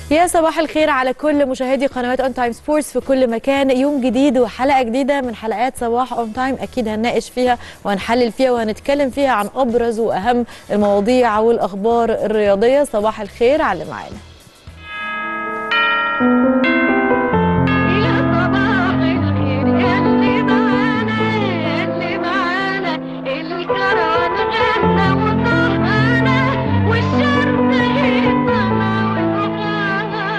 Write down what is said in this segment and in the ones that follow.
يا صباح الخير على كل مشاهدي قنوات اون تايم سبورتس في كل مكان يوم جديد وحلقه جديده من حلقات صباح اون تايم اكيد هنناقش فيها وهنحلل فيها وهنتكلم فيها عن ابرز واهم المواضيع والاخبار الرياضيه صباح الخير على اللي معانا يا صباح الخير ياللي معانا ياللي معانا الكران غنى وصحانا والشمس هيصنا وضحاها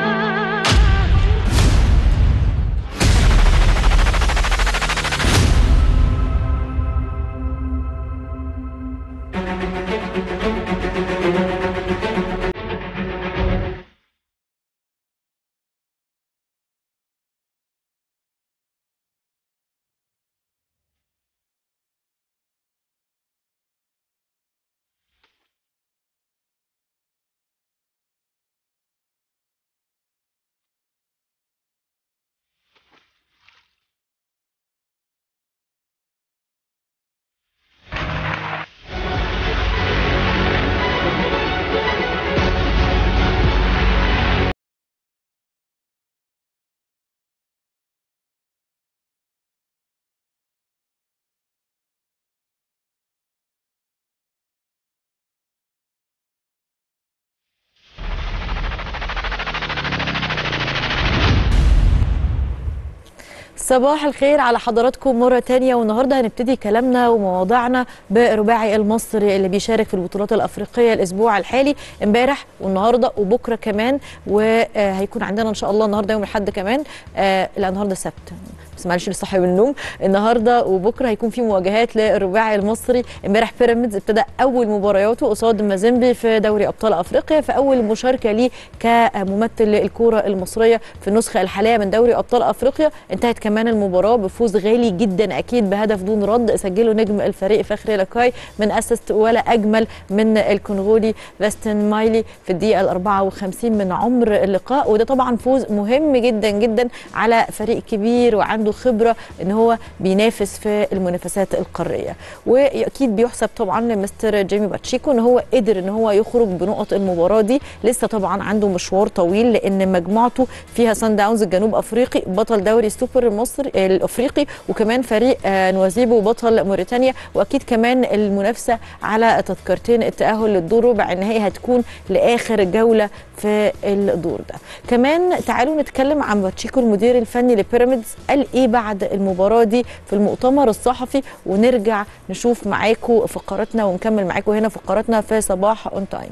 صباح الخير على حضراتكم مرة تانية والنهاردة هنبتدي كلامنا ومواضيعنا برباعي المصري اللي بيشارك في البطولات الأفريقية الأسبوع الحالي امبارح والنهاردة وبكرة كمان وهيكون عندنا إن شاء الله النهاردة يوم الأحد كمان آه، لا النهاردة السبت بس معلش لسه صاحي من النوم النهارده وبكره هيكون في مواجهات للرباعي المصري امبارح بيراميدز ابتدى اول مبارياته قصاد مازيمبي في دوري ابطال افريقيا في اول مشاركه ليه كممثل للكوره المصريه في النسخه الحاليه من دوري ابطال افريقيا انتهت كمان المباراه بفوز غالي جدا اكيد بهدف دون رد سجله نجم الفريق فخري لاكاي من اسيست ولا اجمل من الكونغولي فاستن مايلي في الدقيقه ال 54 من عمر اللقاء وده طبعا فوز مهم جدا جدا على فريق كبير وعنده خبره ان هو بينافس في المنافسات القاريه واكيد بيحسب طبعا لمستر جيمي باتشيكو ان هو قدر ان هو يخرج بنقط المباراه دي لسه طبعا عنده مشوار طويل لان مجموعته فيها سان داونز الجنوب افريقي بطل دوري السوبر المصري الافريقي وكمان فريق آه، نوازيبو بطل موريتانيا واكيد كمان المنافسه على تذكرتين التاهل للدور ربع النهائي هتكون لاخر جوله في الدور ده كمان تعالوا نتكلم عن باتشيكو المدير الفني لبيراميدز قال ايه بعد المباراه دي في المؤتمر الصحفي ونرجع نشوف معاكم فقراتنا ونكمل معاكم هنا فقراتنا في صباح اون تايم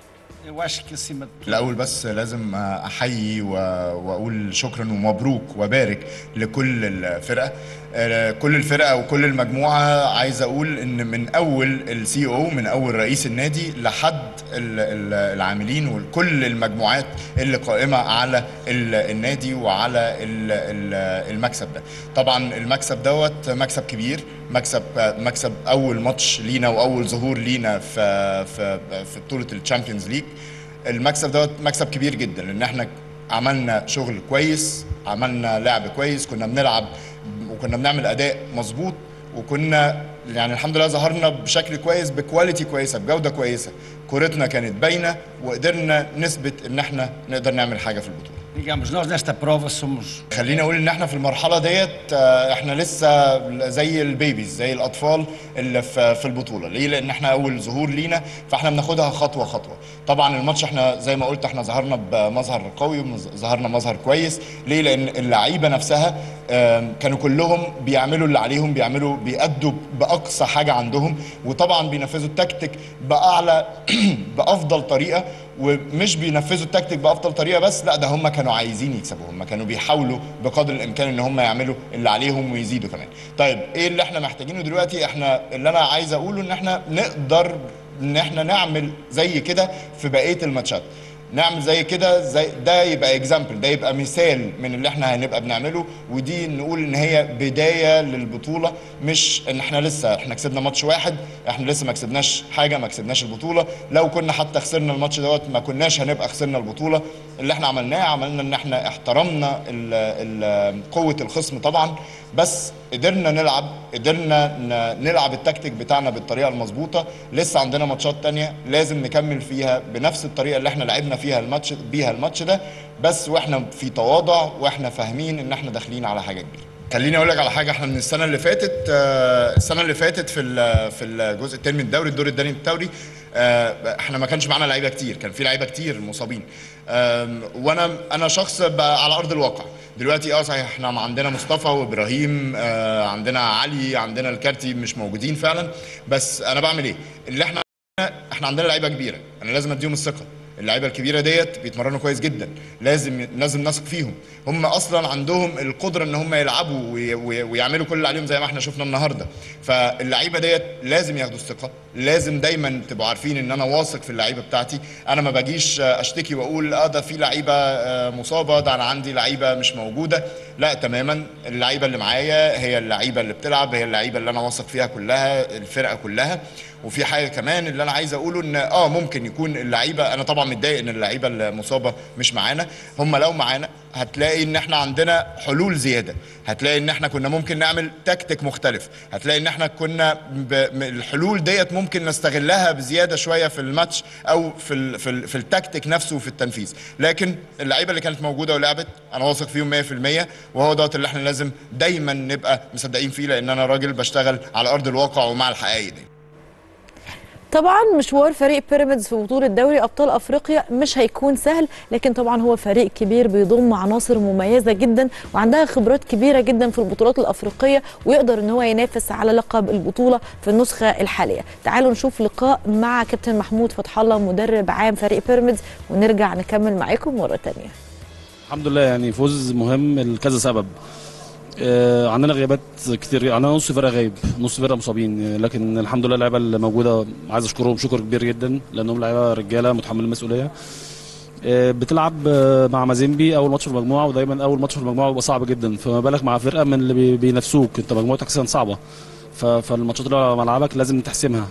Eu acho que acima de tudo. الأول بس لازم أحيي و- وأقول شكرا ومبروك وبارك لكل الفرقة آه، كل الفرقة وكل المجموعة عايز أقول إن من أول السي او من أول رئيس النادي لحد ال- ال- العاملين وكل المجموعات اللي قائمة على ال- النادي وعلى ال- ال- المكسب ده طبعا المكسب دوت مكسب كبير مكسب مكسب أول ماتش لينا وأول ظهور لينا في في في بطولة الشامبيونز ليج المكسب دوت مكسب كبير جدا لان احنا عملنا شغل كويس عملنا لعب كويس كنا بنلعب وكنا بنعمل اداء مظبوط وكنا يعني الحمد لله ظهرنا بشكل كويس بكواليتي كويسه بجوده كويسه كورتنا كانت باينه وقدرنا نثبت ان احنا نقدر نعمل حاجه في البطوله Digamos, nós nesta prova somos خليني اقول ان احنا في المرحله ديت آه، احنا لسه زي البيبيز زي الاطفال اللي في في البطوله ليه لان احنا اول ظهور لينا فاحنا بناخدها خطوه خطوه طبعا الماتش احنا زي ما قلت احنا ظهرنا بمظهر قوي وظهرنا مظهر كويس ليه لان اللعيبه نفسها آم، كانوا كلهم بيعملوا اللي عليهم بيعملوا بيأدوا باقصى حاجه عندهم وطبعا بينفذوا التكتيك باعلى بافضل طريقه ومش بينفذوا التكتيك بافضل طريقه بس لا ده هم كانوا عايزين يكسبوا هم كانوا بيحاولوا بقدر الامكان ان هم يعملوا اللي عليهم ويزيدوا كمان طيب ايه اللي احنا محتاجينه دلوقتي احنا اللي انا عايز اقوله ان احنا نقدر ان احنا نعمل زي كده في بقيه الماتشات نعمل زي كده زي ده يبقى اكزامبل ده يبقى مثال من اللي احنا هنبقى بنعمله ودي نقول ان هي بدايه للبطوله مش ان احنا لسه احنا كسبنا ماتش واحد احنا لسه ما كسبناش حاجه ما كسبناش البطوله لو كنا حتى خسرنا الماتش دوت ما كناش هنبقى خسرنا البطوله اللي احنا عملناه عملنا ان احنا احترمنا ال ال قوه الخصم طبعا بس قدرنا نلعب قدرنا ن- نلعب التكتيك بتاعنا بالطريقه المظبوطه لسه عندنا ماتشات تانية لازم نكمل فيها بنفس الطريقه اللي احنا لعبنا فيها الماتش بيها الماتش ده بس واحنا في تواضع واحنا فاهمين ان احنا داخلين على حاجه كبيره خليني اقول لك على حاجه احنا من السنه اللي فاتت آه، السنه اللي فاتت في ال- في الجزء الثاني من الدوري الدور الثاني من الدوري آه، احنا ما كانش معانا لعيبه كتير كان في لعيبه كتير مصابين آم، وانا انا شخص بقى على ارض الواقع دلوقتي اه صحيح احنا عندنا مصطفى وابراهيم آه، عندنا علي عندنا الكارتي مش موجودين فعلا بس انا بعمل ايه اللي احنا احنا عندنا لعيبه كبيره انا لازم اديهم الثقه اللعيبه الكبيره ديت بيتمرنوا كويس جدا لازم لازم نثق فيهم هم اصلا عندهم القدره ان هم يلعبوا وي- وي- ويعملوا كل اللي عليهم زي ما احنا شفنا النهارده فاللعيبه ديت لازم ياخدوا الثقه لازم دايما تبقوا عارفين ان انا واثق في اللعيبه بتاعتي انا ما باجيش اشتكي واقول اه ده في لعيبه آه، مصابه ده انا عندي لعيبه مش موجوده لا تماما اللعيبه اللي معايا هي اللعيبه اللي بتلعب هي اللعيبه اللي انا واثق فيها كلها الفرقه كلها وفي حاجه كمان اللي انا عايز اقوله ان اه ممكن يكون اللعيبه انا طبعا متضايق ان اللعيبه المصابه مش معانا هم لو معانا هتلاقي ان احنا عندنا حلول زياده هتلاقي ان احنا كنا ممكن نعمل تكتيك مختلف هتلاقي ان احنا كنا ب... م- الحلول ديت ممكن نستغلها بزياده شويه في الماتش او في ال... في, ال... في التكتيك نفسه وفي التنفيذ لكن اللعيبه اللي كانت موجوده ولعبت انا واثق فيهم 100% وهو دوت اللي احنا لازم دايما نبقى مصدقين فيه لان انا راجل بشتغل على ارض الواقع ومع الحقائق دي طبعا مشوار فريق بيراميدز في بطولة دوري أبطال أفريقيا مش هيكون سهل لكن طبعا هو فريق كبير بيضم عناصر مميزة جدا وعندها خبرات كبيرة جدا في البطولات الأفريقية ويقدر ان هو ينافس على لقب البطولة في النسخة الحالية تعالوا نشوف لقاء مع كابتن محمود فتح الله مدرب عام فريق بيراميدز ونرجع نكمل معاكم مرة تانية الحمد لله يعني فوز مهم لكذا سبب آه، عندنا غيابات كتير عندنا نص فرقه غايب نص فرقه مصابين آه، لكن الحمد لله اللعيبه اللي موجوده عايز اشكرهم شكر كبير جدا لانهم لعيبه رجاله متحملين المسؤوليه آه، بتلعب آه، مع مازيمبي اول ماتش في المجموعه ودايما اول ماتش في المجموعه بيبقى صعب جدا فما بالك مع فرقه من اللي بي- بينافسوك انت مجموعتك اساسا صعبه ف- فالماتشات اللي على ملعبك لازم تحسمها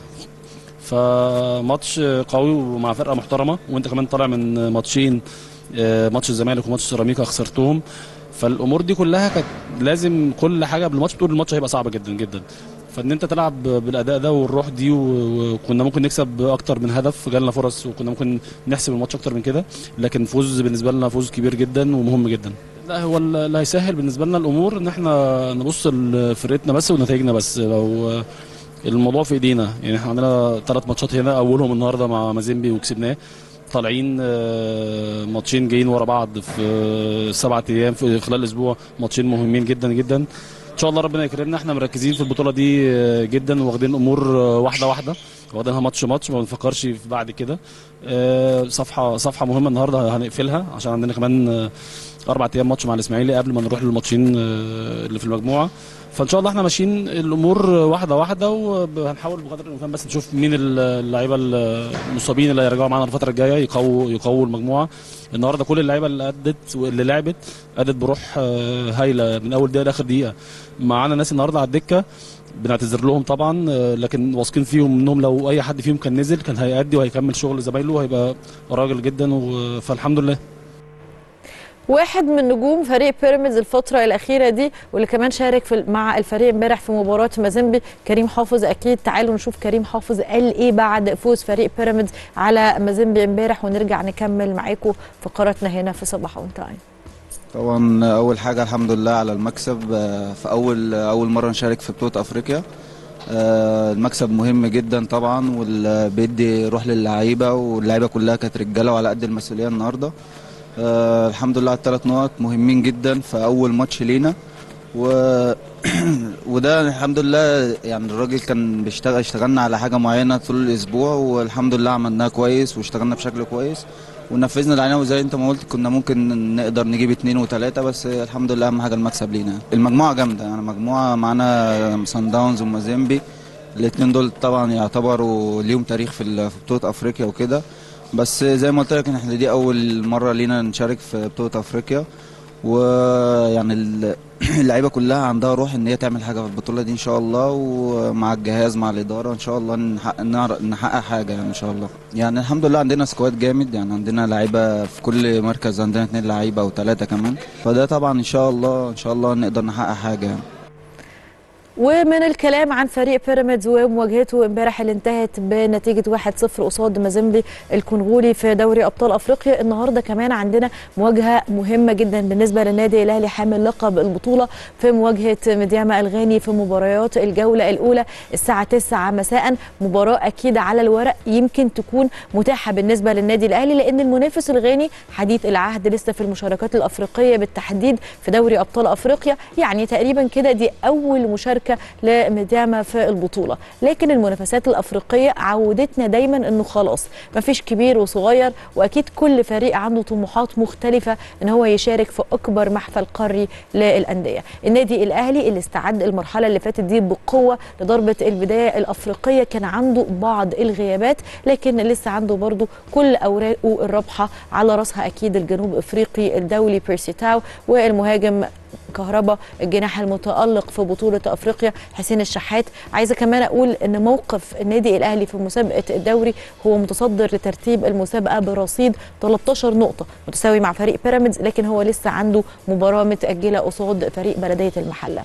فماتش قوي ومع فرقه محترمه وانت كمان طالع من ماتشين آه، ماتش الزمالك وماتش سيراميكا خسرتهم فالامور دي كلها كانت لازم كل حاجه قبل الماتش بتقول الماتش هيبقى صعب جدا جدا فان انت تلعب بالاداء ده والروح دي و- وكنا ممكن نكسب اكتر من هدف جالنا فرص وكنا ممكن نحسب الماتش اكتر من كده لكن فوز بالنسبه لنا فوز كبير جدا ومهم جدا لا هو اللي هيسهل بالنسبه لنا الامور ان احنا نبص لفرقتنا بس ونتائجنا بس لو الموضوع في ايدينا يعني احنا عندنا ثلاث ماتشات هنا اولهم النهارده مع مازيمبي وكسبناه طالعين آه، ماتشين جايين ورا بعض في آه، سبعة ايام في خلال اسبوع ماتشين مهمين جدا جدا ان شاء الله ربنا يكرمنا احنا مركزين في البطوله دي آه، جدا واخدين الامور آه، واحده واحده واخدينها ماتش ماتش ما بنفكرش في بعد كده آه، صفحه صفحه مهمه النهارده هنقفلها عشان عندنا كمان آه، اربع ايام ماتش مع الاسماعيلي قبل ما نروح للماتشين آه، اللي في المجموعه فان شاء الله احنا ماشيين الامور واحده واحده وهنحاول بقدر الامكان بس نشوف مين اللعيبه المصابين اللي هيرجعوا معانا الفتره الجايه يقووا يقووا المجموعه النهارده كل اللعيبه اللي ادت واللي لعبت ادت بروح آه، هايله من اول دقيقه لاخر دقيقه معانا ناس النهارده على الدكه بنعتذر لهم طبعا آه، لكن واثقين فيهم انهم لو اي حد فيهم كان نزل كان هيأدي وهيكمل شغل زمايله وهيبقى راجل جدا و- فالحمد لله واحد من نجوم فريق بيراميدز الفترة الأخيرة دي واللي كمان شارك في مع الفريق امبارح في مباراة مازيمبي كريم حافظ أكيد تعالوا نشوف كريم حافظ قال إيه بعد فوز فريق بيراميدز على مازيمبي امبارح ونرجع نكمل معاكم فقراتنا هنا في صباح اون تايم طبعا اول حاجه الحمد لله على المكسب آه، في اول اول مره نشارك في بطوله افريقيا آه، المكسب مهم جدا طبعا وبيدي روح للعيبه واللعيبه كلها كانت رجاله وعلى قد المسؤوليه النهارده آه، الحمد لله على الثلاث نقط مهمين جدا في اول ماتش لينا و... وده الحمد لله يعني الراجل كان بيشتغل اشتغلنا على حاجه معينه طول الاسبوع والحمد لله عملناها كويس واشتغلنا بشكل كويس ونفذنا اللي علينا وزي انت ما قلت كنا ممكن نقدر نجيب اتنين وتلاته بس الحمد لله اهم حاجه المكسب لينا المجموعه جامده يعني مجموعه معانا سان داونز ومازيمبي الاتنين دول طبعا يعتبروا ليهم تاريخ في ال- في بطوله افريقيا وكده بس زي ما قلت لك ان احنا دي اول مره لينا نشارك في بطوله افريقيا ويعني ال- اللعيبه كلها عندها روح ان هي تعمل حاجه في البطوله دي ان شاء الله ومع الجهاز مع الاداره ان شاء الله نحقق نعر- نحقق حاجه يعني ان شاء الله يعني الحمد لله عندنا سكواد جامد يعني عندنا لعيبه في كل مركز عندنا اتنين لعيبه او ثلاثه كمان فده طبعا ان شاء الله ان شاء الله نقدر نحقق حاجه يعني ومن الكلام عن فريق بيراميدز ومواجهته امبارح اللي انتهت بنتيجه 1-0 قصاد مازيمبي الكونغولي في دوري ابطال افريقيا النهارده كمان عندنا مواجهه مهمه جدا بالنسبه للنادي الاهلي حامل لقب البطوله في مواجهه مدياما الغاني في مباريات الجوله الاولى الساعه 9 مساء مباراه اكيد على الورق يمكن تكون متاحه بالنسبه للنادي الاهلي لان المنافس الغاني حديث العهد لسه في المشاركات الافريقيه بالتحديد في دوري ابطال افريقيا يعني تقريبا كده دي اول مشاركه لمدياما في البطوله لكن المنافسات الافريقيه عودتنا دايما انه خلاص مفيش كبير وصغير واكيد كل فريق عنده طموحات مختلفه ان هو يشارك في اكبر محفل قاري للانديه النادي الاهلي اللي استعد المرحله اللي فاتت دي بقوه لضربه البدايه الافريقيه كان عنده بعض الغيابات لكن لسه عنده برضو كل اوراقه الرابحه على راسها اكيد الجنوب افريقي الدولي بيرسي تاو والمهاجم كهربا الجناح المتالق في بطوله افريقيا حسين الشحات عايزه كمان اقول ان موقف النادي الاهلي في مسابقه الدوري هو متصدر لترتيب المسابقه برصيد 13 نقطه متساوي مع فريق بيراميدز لكن هو لسه عنده مباراه متاجله قصاد فريق بلديه المحله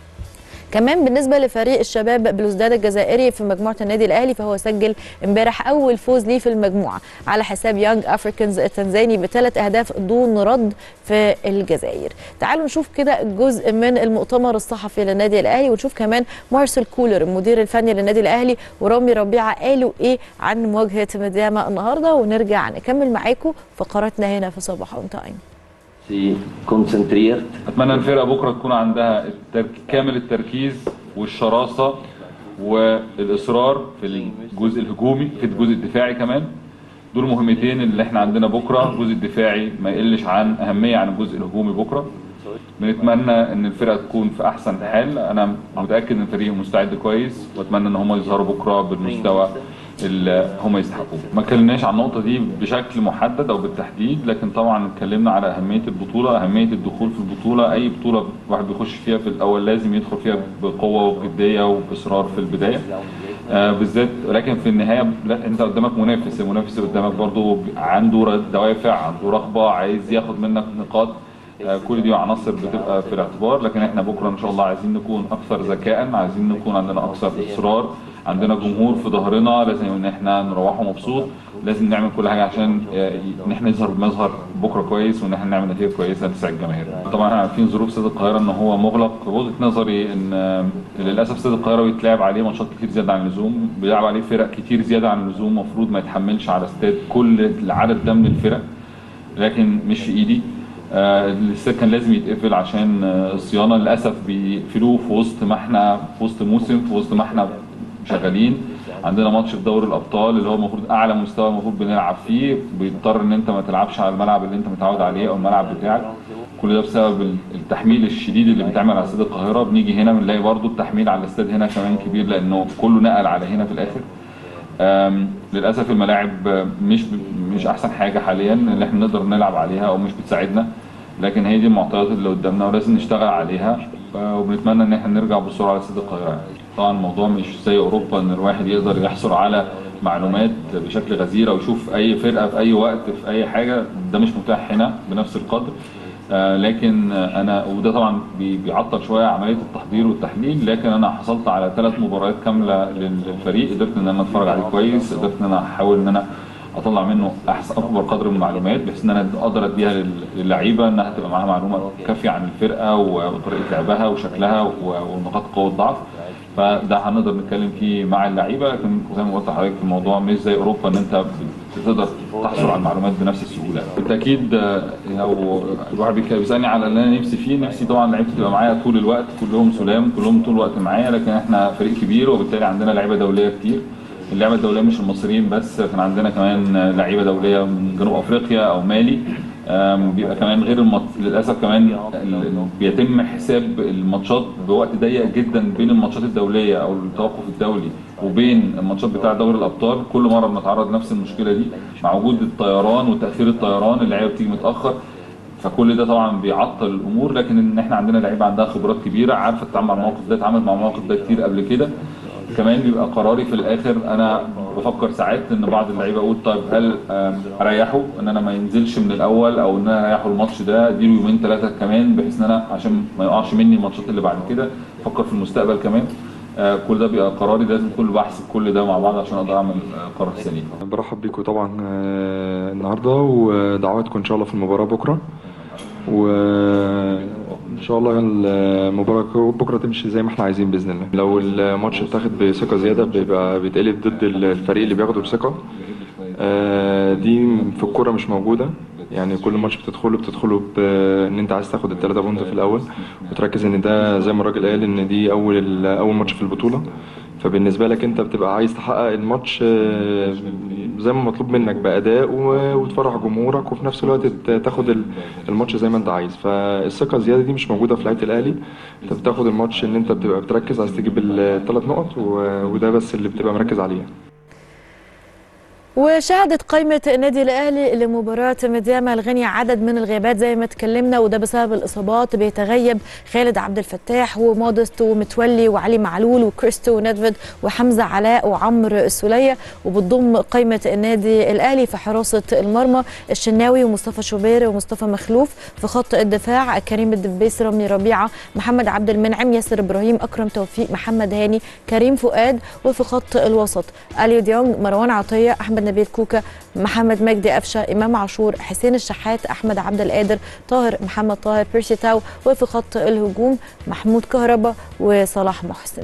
كمان بالنسبه لفريق الشباب بلوزداد الجزائري في مجموعه النادي الاهلي فهو سجل امبارح اول فوز ليه في المجموعه على حساب يانج افريكانز التنزاني بثلاث اهداف دون رد في الجزائر تعالوا نشوف كده جزء من المؤتمر الصحفي للنادي الاهلي ونشوف كمان مارسيل كولر المدير الفني للنادي الاهلي ورامي ربيعه قالوا ايه عن مواجهه مدياما النهارده ونرجع نكمل معاكم فقراتنا هنا في صباح اون تايم سي كونسنتريرت اتمنى الفرقه بكره تكون عندها الترك... كامل التركيز والشراسه والاصرار في الجزء الهجومي في الجزء الدفاعي كمان دول مهمتين اللي احنا عندنا بكره الجزء الدفاعي ما يقلش عن اهميه عن الجزء الهجومي بكره بنتمنى ان الفرقه تكون في احسن حال انا متاكد ان الفريق مستعد كويس واتمنى ان هم يظهروا بكره بالمستوى اللي هم يستحقوه ما اتكلمناش عن النقطه دي بشكل محدد او بالتحديد لكن طبعا اتكلمنا على اهميه البطوله اهميه الدخول في البطوله اي بطوله الواحد بيخش فيها في الاول لازم يدخل فيها بقوه وبجديه وباصرار في البدايه آه بالذات ولكن في النهايه لا انت قدامك منافس المنافس اللي قدامك برضو عنده دوافع عنده رغبه عايز ياخد منك نقاط آه، كل دي عناصر بتبقى في الاعتبار لكن احنا بكره ان شاء الله عايزين نكون اكثر ذكاء عايزين نكون عندنا اكثر اصرار عندنا جمهور في ظهرنا لازم ان احنا نروحه مبسوط لازم نعمل كل حاجه عشان آه، ان احنا نظهر بمظهر بكره كويس وان احنا نعمل نتيجه كويسه تسعد الجماهير طبعا احنا عارفين ظروف استاد القاهره ان هو مغلق وجهه نظري ان آه، للاسف استاد القاهره بيتلعب عليه ماتشات كتير زياده عن اللزوم بيلعب عليه فرق كتير زياده عن اللزوم المفروض ما يتحملش على استاد كل العدد ده من الفرق لكن مش في ايدي آه، الاستاد كان لازم يتقفل عشان آه، الصيانه للاسف بيقفلوه في وسط ما احنا في وسط موسم في وسط ما احنا شغالين عندنا ماتش في دوري الابطال اللي هو المفروض اعلى مستوى المفروض بنلعب فيه بيضطر ان انت ما تلعبش على الملعب اللي انت متعود عليه او الملعب بتاعك كل ده بسبب التحميل الشديد اللي بيتعمل على استاد القاهره بنيجي هنا بنلاقي برضو التحميل على الاستاد هنا كمان كبير لانه كله نقل على هنا في الاخر آم، للاسف الملاعب آه، مش مش احسن حاجه حاليا اللي احنا نقدر نلعب عليها او مش بتساعدنا لكن هي دي المعطيات اللي قدامنا ولازم نشتغل عليها ف- وبنتمنى ان احنا نرجع بسرعه على استاد القاهره يعني. طبعا الموضوع مش زي اوروبا ان الواحد يقدر يحصل على معلومات بشكل غزير او يشوف اي فرقه في اي وقت في اي حاجه ده مش متاح هنا بنفس القدر آه، لكن آه، انا وده طبعا بي- بيعطل شويه عمليه التحضير والتحليل لكن انا حصلت على ثلاث مباريات كامله لل- للفريق قدرت ان انا اتفرج عليه كويس قدرت ان انا احاول ان انا اطلع منه احسن اكبر قدر من المعلومات بحيث ان انا اقدر اديها لل- للعيبه انها تبقى معاها معلومه كافيه عن الفرقه وطريقه لعبها وشكلها و- ونقاط قوه الضعف فده هنقدر نتكلم فيه مع اللعيبه لكن زي ما قلت لحضرتك الموضوع مش زي اوروبا ان انت بتقدر تحصل على المعلومات بنفس السهوله بالتاكيد آه، لو الواحد بيك- بيسالني على اللي انا نفسي فيه نفسي طبعا لعيبتي تبقى معايا طول الوقت كلهم سلام كلهم طول الوقت معايا لكن احنا فريق كبير وبالتالي عندنا لعيبه دوليه كتير اللعبه الدوليه مش المصريين بس كان عندنا كمان لعيبه دوليه من جنوب افريقيا او مالي آم، بيبقى كمان غير المط... للاسف كمان ال- ال- بيتم حساب الماتشات بوقت ضيق جدا بين الماتشات الدوليه او التوقف الدولي وبين الماتشات بتاع دوري الابطال كل مره بنتعرض لنفس المشكله دي مع وجود الطيران وتاخير الطيران اللعيبه بتيجي متاخر فكل ده طبعا بيعطل الامور لكن ان احنا عندنا لعيبه عندها خبرات كبيره عارفه تتعامل مع الموقف ده اتعاملت مع الموقف ده كتير قبل كده كمان بيبقى قراري في الاخر انا بفكر ساعات ان بعض اللعيبه اقول طيب هل آم، اريحه ان انا ما ينزلش من الاول او ان انا اريحه الماتش ده اديله يومين ثلاثه كمان بحيث ان انا عشان ما يقعش مني الماتشات اللي بعد كده افكر في المستقبل كمان آه، كل ده بيبقى قراري لازم كل بحسب كل ده مع بعض عشان اقدر اعمل آه، قرار سليم برحب بيكم طبعا آه، النهارده ودعواتكم ان شاء الله في المباراه بكره وان شاء الله المباراه بكره تمشي زي ما احنا عايزين باذن الله لو الماتش اتاخد بثقه زياده بيبقى بيتقلب ضد الفريق اللي بياخده بثقه آه، دي في الكوره مش موجوده يعني كل ماتش بتدخله بتدخله بان انت عايز تاخد الثلاثه بونت في الاول وتركز ان ده زي ما الراجل قال ان دي اول اول ماتش في البطوله فبالنسبه لك انت بتبقى عايز تحقق الماتش آه، زي ما مطلوب منك باداء و- وتفرح جمهورك وفي نفس الوقت ت- تاخد ال- الماتش زي ما انت عايز فالثقه الزياده دي مش موجوده في لعيبه الاهلي انت بتاخد الماتش ان انت بتبقى بتركز عايز تجيب الثلاث نقط و- وده بس اللي بتبقى مركز عليه وشهدت قائمة النادي الأهلي لمباراة مدياما الغني عدد من الغيابات زي ما اتكلمنا وده بسبب الإصابات بيتغيب خالد عبد الفتاح ومودست ومتولي وعلي معلول وكريستو ونيدفيد وحمزة علاء وعمرو السولية وبتضم قائمة النادي الأهلي في حراسة المرمى الشناوي ومصطفى شوبير ومصطفى مخلوف في خط الدفاع كريم الدبيس رامي ربيعة محمد عبد المنعم ياسر إبراهيم أكرم توفيق محمد هاني كريم فؤاد وفي خط الوسط أليو ديونج مروان عطية أحمد نبيل كوكا محمد مجدي قفشه امام عاشور حسين الشحات احمد عبد القادر طاهر محمد طاهر بيرسي تاو وفي خط الهجوم محمود كهربا وصلاح محسن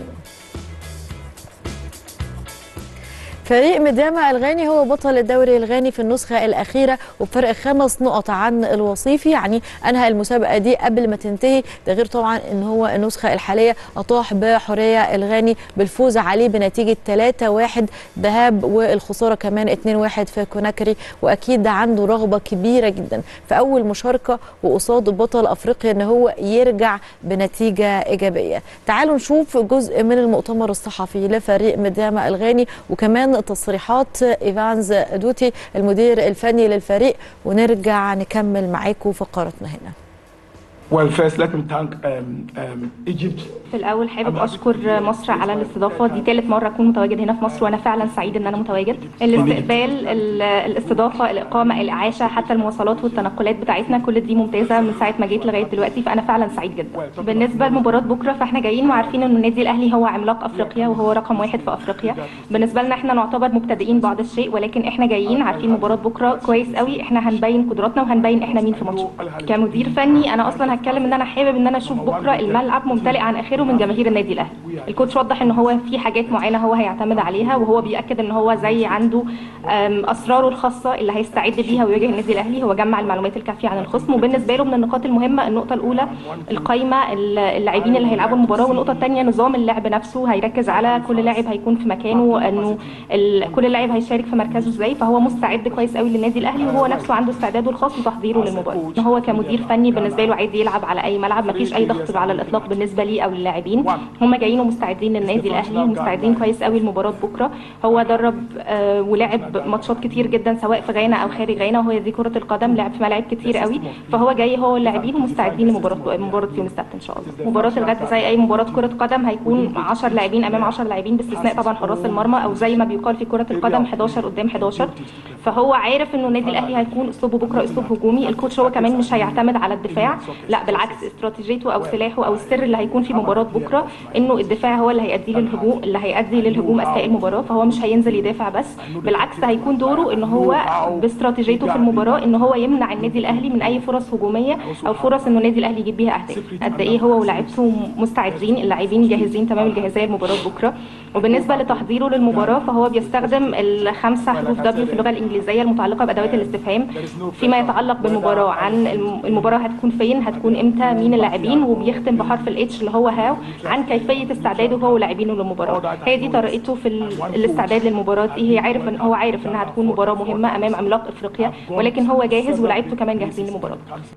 فريق مدامة الغاني هو بطل الدوري الغاني في النسخة الأخيرة وبفرق خمس نقط عن الوصيفي يعني أنهى المسابقة دي قبل ما تنتهي ده غير طبعا أن هو النسخة الحالية أطاح بحرية الغاني بالفوز عليه بنتيجة 3-1 ذهاب والخسارة كمان 2-1 في كوناكري وأكيد ده عنده رغبة كبيرة جدا في أول مشاركة وقصاد بطل أفريقيا أن هو يرجع بنتيجة إيجابية تعالوا نشوف جزء من المؤتمر الصحفي لفريق مدامة الغاني وكمان تصريحات ايفانز دوتي المدير الفني للفريق ونرجع نكمل معاكم فقرتنا هنا Well, first, let me thank um, um, Egypt. في الأول حابب أشكر مصر على الاستضافة دي ثالث مرة أكون متواجد هنا في مصر وأنا فعلا سعيد إن أنا متواجد الاستقبال ال- الاستضافة الإقامة الإعاشة حتى المواصلات والتنقلات بتاعتنا كل دي ممتازة من ساعة ما جيت لغاية دلوقتي فأنا فعلا سعيد جدا بالنسبة لمباراة بكرة فإحنا جايين وعارفين إن النادي الأهلي هو عملاق أفريقيا وهو رقم واحد في أفريقيا بالنسبة لنا إحنا نعتبر مبتدئين بعض الشيء ولكن إحنا جايين عارفين مباراة بكرة كويس قوي إحنا هنبين قدراتنا وهنبين إحنا مين في ماتش كمدير فني أنا أصلا هتكلم إن أنا حابب إن أنا أشوف بكرة الملعب ممتلئ عن آخره من جماهير النادي الأهلي الكوتش وضح إن هو في حاجات معينة هو هيعتمد عليها وهو بيأكد إن هو زي عنده أم، أسراره الخاصة اللي هيستعد بيها ويواجه النادي الأهلي هو جمع المعلومات الكافية عن الخصم وبالنسبة له من النقاط المهمة النقطة الأولى القايمة اللاعبين اللي هيلعبوا المباراة والنقطة الثانية نظام اللعب نفسه هيركز على كل لاعب هيكون في مكانه إنه ال- كل لاعب هيشارك في مركزه إزاي فهو مستعد كويس قوي للنادي الأهلي وهو نفسه عنده استعداده الخاص وتحضيره للمباراة إن هو كمدير فني بالنسبة له عايز يلعب على أي ملعب مفيش أي ضغط على الإطلاق بالنسبة ليه أو للاعبين هم جايين ومستعدين للنادي الأهلي ومستعدين كويس قوي لمباراة بكرة هو درب آه، ولعب ماتشات كتير جدا سواء في غانا أو خارج غانا وهي دي كرة القدم لعب في ملاعب كتير قوي فهو جاي هو واللاعبين ومستعدين لمباراة مباراة يوم السبت إن شاء الله مباراة الغد زي أي مباراة كرة قدم هيكون 10 لاعبين أمام 10 لاعبين باستثناء طبعا حراس المرمى أو زي ما بيقال في كرة القدم 11 قدام 11 فهو عارف إنه النادي الأهلي هيكون أسلوبه بكرة أسلوب هجومي الكوتش هو كمان مش هيعتمد على الدفاع لا بالعكس استراتيجيته أو سلاحه أو السر اللي هيكون في مباراة بكرة إنه الدفاع هو اللي هيؤدي للهجوم اللي هيؤدي للهجوم أثناء المباراة فهو مش هينزل يدافع بس بالعكس هيكون دوره إن هو باستراتيجيته في المباراة إن هو يمنع النادي الأهلي من أي فرص هجومية أو فرص إنه النادي الأهلي يجيب بيها أهداف قد إيه هو ولاعيبته مستعدين اللاعبين جاهزين تمام الجاهزية لمباراة بكرة وبالنسبة لتحضيره للمباراة فهو بيستخدم الخمسة حروف دبليو في اللغة الإنجليزية المتعلقة بأدوات الاستفهام فيما يتعلق بالمباراة عن الم- المباراة هتكون فين هتكون إمتى مين اللاعبين وبيختم بحرف الاتش اللي هو هاو عن كيفية استعداده هو ولاعبينه للمباراة هي دي طريقته في ال- الاستعداد للمباراة دي هي عارف إن هو عارف إنها هتكون مباراة مهمة أمام عملاق إفريقيا ولكن هو جاهز ولاعيبته كمان جاهزين للمباراة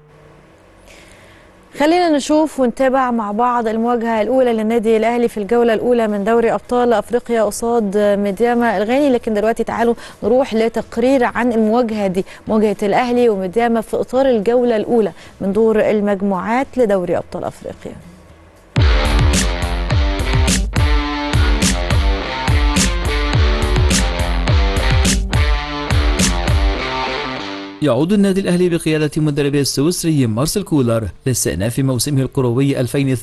خلينا نشوف ونتابع مع بعض المواجهة الأولى للنادي الأهلي في الجولة الأولى من دوري أبطال أفريقيا قصاد ميدياما الغاني لكن دلوقتي تعالوا نروح لتقرير عن المواجهة دي مواجهة الأهلي وميدياما في إطار الجولة الأولى من دور المجموعات لدوري أبطال أفريقيا يعود النادي الأهلي بقيادة مدربه السويسري مارسيل كولر لاستئناف موسمه الكروي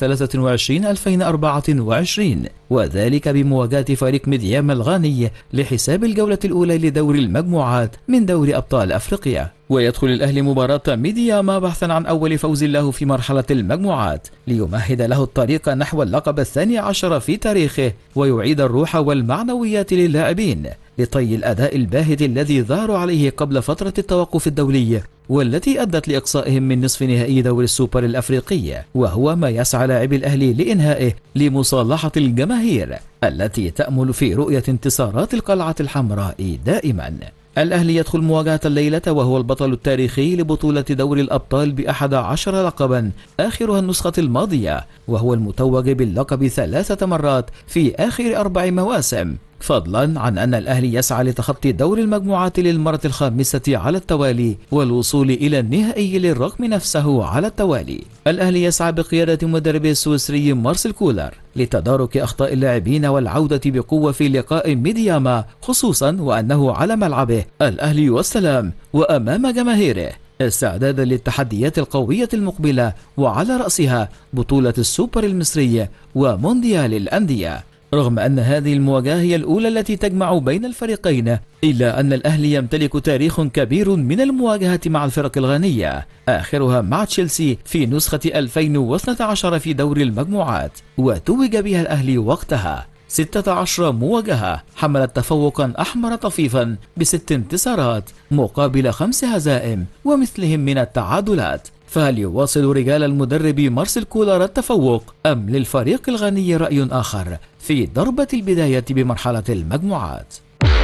2023-2024 وذلك بمواجهة فريق ميديام الغاني لحساب الجولة الأولى لدور المجموعات من دوري أبطال أفريقيا ويدخل الأهلي مباراة ميدياما بحثا عن أول فوز له في مرحلة المجموعات ليمهد له الطريق نحو اللقب الثاني عشر في تاريخه ويعيد الروح والمعنويات للاعبين لطي الأداء الباهت الذي ظهروا عليه قبل فترة التوقف الدولي والتي أدت لإقصائهم من نصف نهائي دوري السوبر الأفريقي وهو ما يسعى لاعبي الأهلي لإنهائه لمصالحة الجماهير التي تأمل في رؤية انتصارات القلعة الحمراء دائما الأهلي يدخل مواجهة الليلة وهو البطل التاريخي لبطولة دوري الأبطال بأحد عشر لقبا آخرها النسخة الماضية وهو المتوج باللقب ثلاثة مرات في آخر أربع مواسم فضلا عن أن الأهلي يسعى لتخطي دور المجموعات للمرة الخامسة على التوالي والوصول إلى النهائي للرقم نفسه على التوالي الأهلي يسعى بقيادة مدربه السويسري مارسيل كولر لتدارك أخطاء اللاعبين والعودة بقوة في لقاء ميدياما خصوصا وأنه على ملعبه الأهلي والسلام وأمام جماهيره استعدادا للتحديات القوية المقبلة وعلى رأسها بطولة السوبر المصري ومونديال الأندية رغم أن هذه المواجهة هي الأولى التي تجمع بين الفريقين إلا أن الأهلي يمتلك تاريخ كبير من المواجهة مع الفرق الغانية آخرها مع تشيلسي في نسخة 2012 في دور المجموعات وتوج بها الأهلي وقتها 16 مواجهة حملت تفوقا أحمر طفيفا بست انتصارات مقابل خمس هزائم ومثلهم من التعادلات فهل يواصل رجال المدرب مارسيل كولر التفوق أم للفريق الغني رأي آخر في ضربة البداية بمرحلة المجموعات؟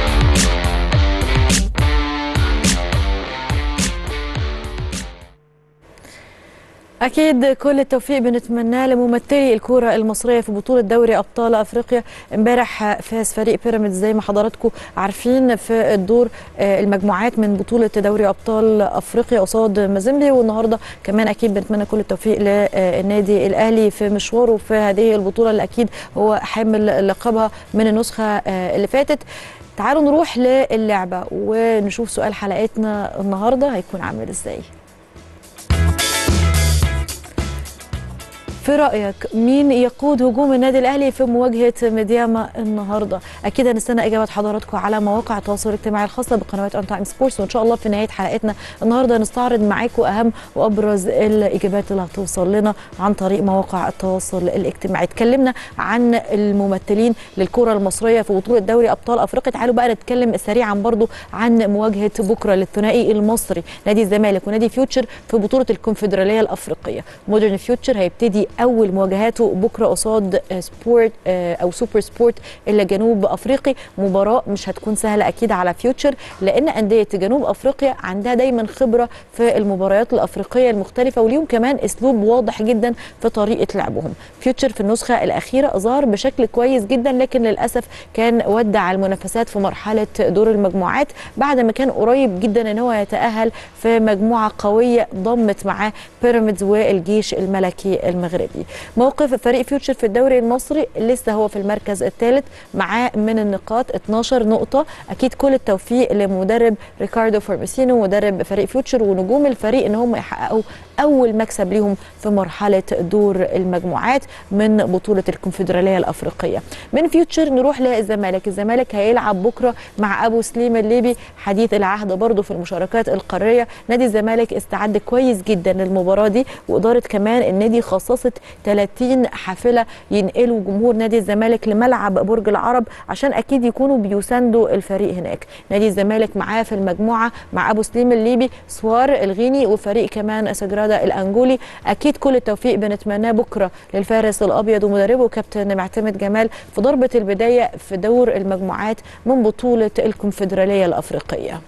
اكيد كل التوفيق بنتمناه لممثلي الكره المصريه في بطوله دوري ابطال افريقيا امبارح فاز فريق بيراميدز زي ما حضراتكم عارفين في الدور آه، المجموعات من بطوله دوري ابطال افريقيا قصاد مازيمبي والنهارده كمان اكيد بنتمنى كل التوفيق للنادي الاهلي في مشواره في هذه البطوله اللي اكيد هو حامل لقبها من النسخه آه، اللي فاتت تعالوا نروح للعبه ونشوف سؤال حلقتنا النهارده هيكون عامل ازاي في رايك مين يقود هجوم النادي الاهلي في مواجهه ميدياما النهارده اكيد هنستنى اجابات حضراتكم على مواقع التواصل الاجتماعي الخاصه بقنوات اون تايم سبورتس وان شاء الله في نهايه حلقتنا النهارده نستعرض معاكم اهم وابرز الاجابات اللي هتوصل لنا عن طريق مواقع التواصل الاجتماعي اتكلمنا عن الممثلين للكره المصريه في بطوله دوري ابطال افريقيا تعالوا بقى نتكلم سريعا برضو عن مواجهه بكره للثنائي المصري نادي الزمالك ونادي فيوتشر في بطوله الكونفدراليه الافريقيه مودرن فيوتشر هيبتدي اول مواجهاته بكره قصاد سبورت او سوبر سبورت اللي جنوب افريقي مباراه مش هتكون سهله اكيد على فيوتشر لان انديه جنوب افريقيا عندها دايما خبره في المباريات الافريقيه المختلفه وليهم كمان اسلوب واضح جدا في طريقه لعبهم فيوتشر في النسخه الاخيره ظهر بشكل كويس جدا لكن للاسف كان ودع المنافسات في مرحله دور المجموعات بعد ما كان قريب جدا ان هو يتاهل في مجموعه قويه ضمت معاه بيراميدز والجيش الملكي المغربي موقف فريق فيوتشر في الدوري المصري لسه هو في المركز الثالث معاه من النقاط 12 نقطه اكيد كل التوفيق لمدرب ريكاردو فورميسينو مدرب فريق فيوتشر ونجوم الفريق ان هم يحققوا اول مكسب ليهم في مرحله دور المجموعات من بطوله الكونفدراليه الافريقيه من فيوتشر نروح للزمالك الزمالك هيلعب بكره مع ابو سليم الليبي حديث العهد برضه في المشاركات القاريه نادي الزمالك استعد كويس جدا للمباراه دي واداره كمان النادي خصصت 30 حافله ينقلوا جمهور نادي الزمالك لملعب برج العرب عشان اكيد يكونوا بيساندوا الفريق هناك نادي الزمالك معاه في المجموعه مع ابو سليم الليبي سوار الغيني وفريق كمان سجرادا الانجولي اكيد كل التوفيق بنتمناه بكره للفارس الابيض ومدربه كابتن معتمد جمال في ضربه البدايه في دور المجموعات من بطوله الكونفدراليه الافريقيه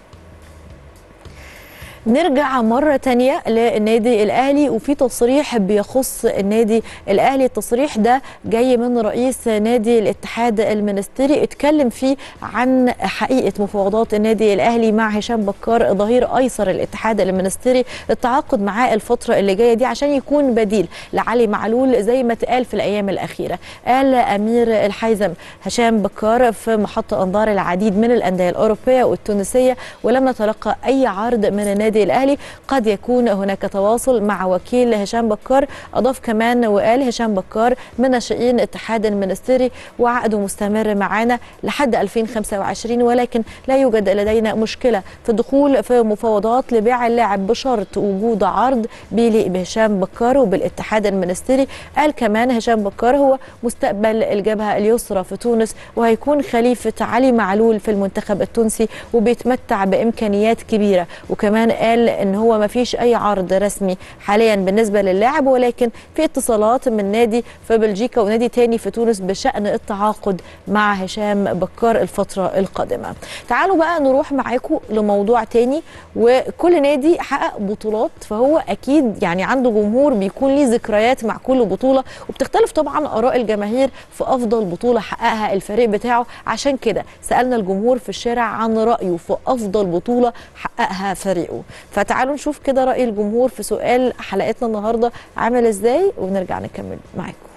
نرجع مرة تانية للنادي الأهلي وفي تصريح بيخص النادي الأهلي التصريح ده جاي من رئيس نادي الاتحاد المنستيري اتكلم فيه عن حقيقة مفاوضات النادي الأهلي مع هشام بكار ظهير أيسر الاتحاد المنستيري التعاقد معاه الفترة اللي جاية دي عشان يكون بديل لعلي معلول زي ما اتقال في الأيام الأخيرة قال أمير الحيزم هشام بكار في محط أنظار العديد من الأندية الأوروبية والتونسية ولم نتلقى أي عرض من النادي النادي الاهلي قد يكون هناك تواصل مع وكيل هشام بكار اضاف كمان وقال هشام بكار من ناشئين اتحاد المنستيري وعقده مستمر معانا لحد 2025 ولكن لا يوجد لدينا مشكله في الدخول في مفاوضات لبيع اللاعب بشرط وجود عرض بيليق بهشام بكار وبالاتحاد المنستيري قال كمان هشام بكار هو مستقبل الجبهه اليسرى في تونس وهيكون خليفه علي معلول في المنتخب التونسي وبيتمتع بامكانيات كبيره وكمان قال ان هو ما فيش اي عرض رسمي حاليا بالنسبه للاعب ولكن في اتصالات من نادي في بلجيكا ونادي تاني في تونس بشان التعاقد مع هشام بكار الفتره القادمه تعالوا بقى نروح معاكم لموضوع تاني وكل نادي حقق بطولات فهو اكيد يعني عنده جمهور بيكون ليه ذكريات مع كل بطوله وبتختلف طبعا اراء الجماهير في افضل بطوله حققها الفريق بتاعه عشان كده سالنا الجمهور في الشارع عن رايه في افضل بطوله حققها فريقه فتعالوا نشوف كده راي الجمهور في سؤال حلقتنا النهارده عامل ازاي ونرجع نكمل معاكم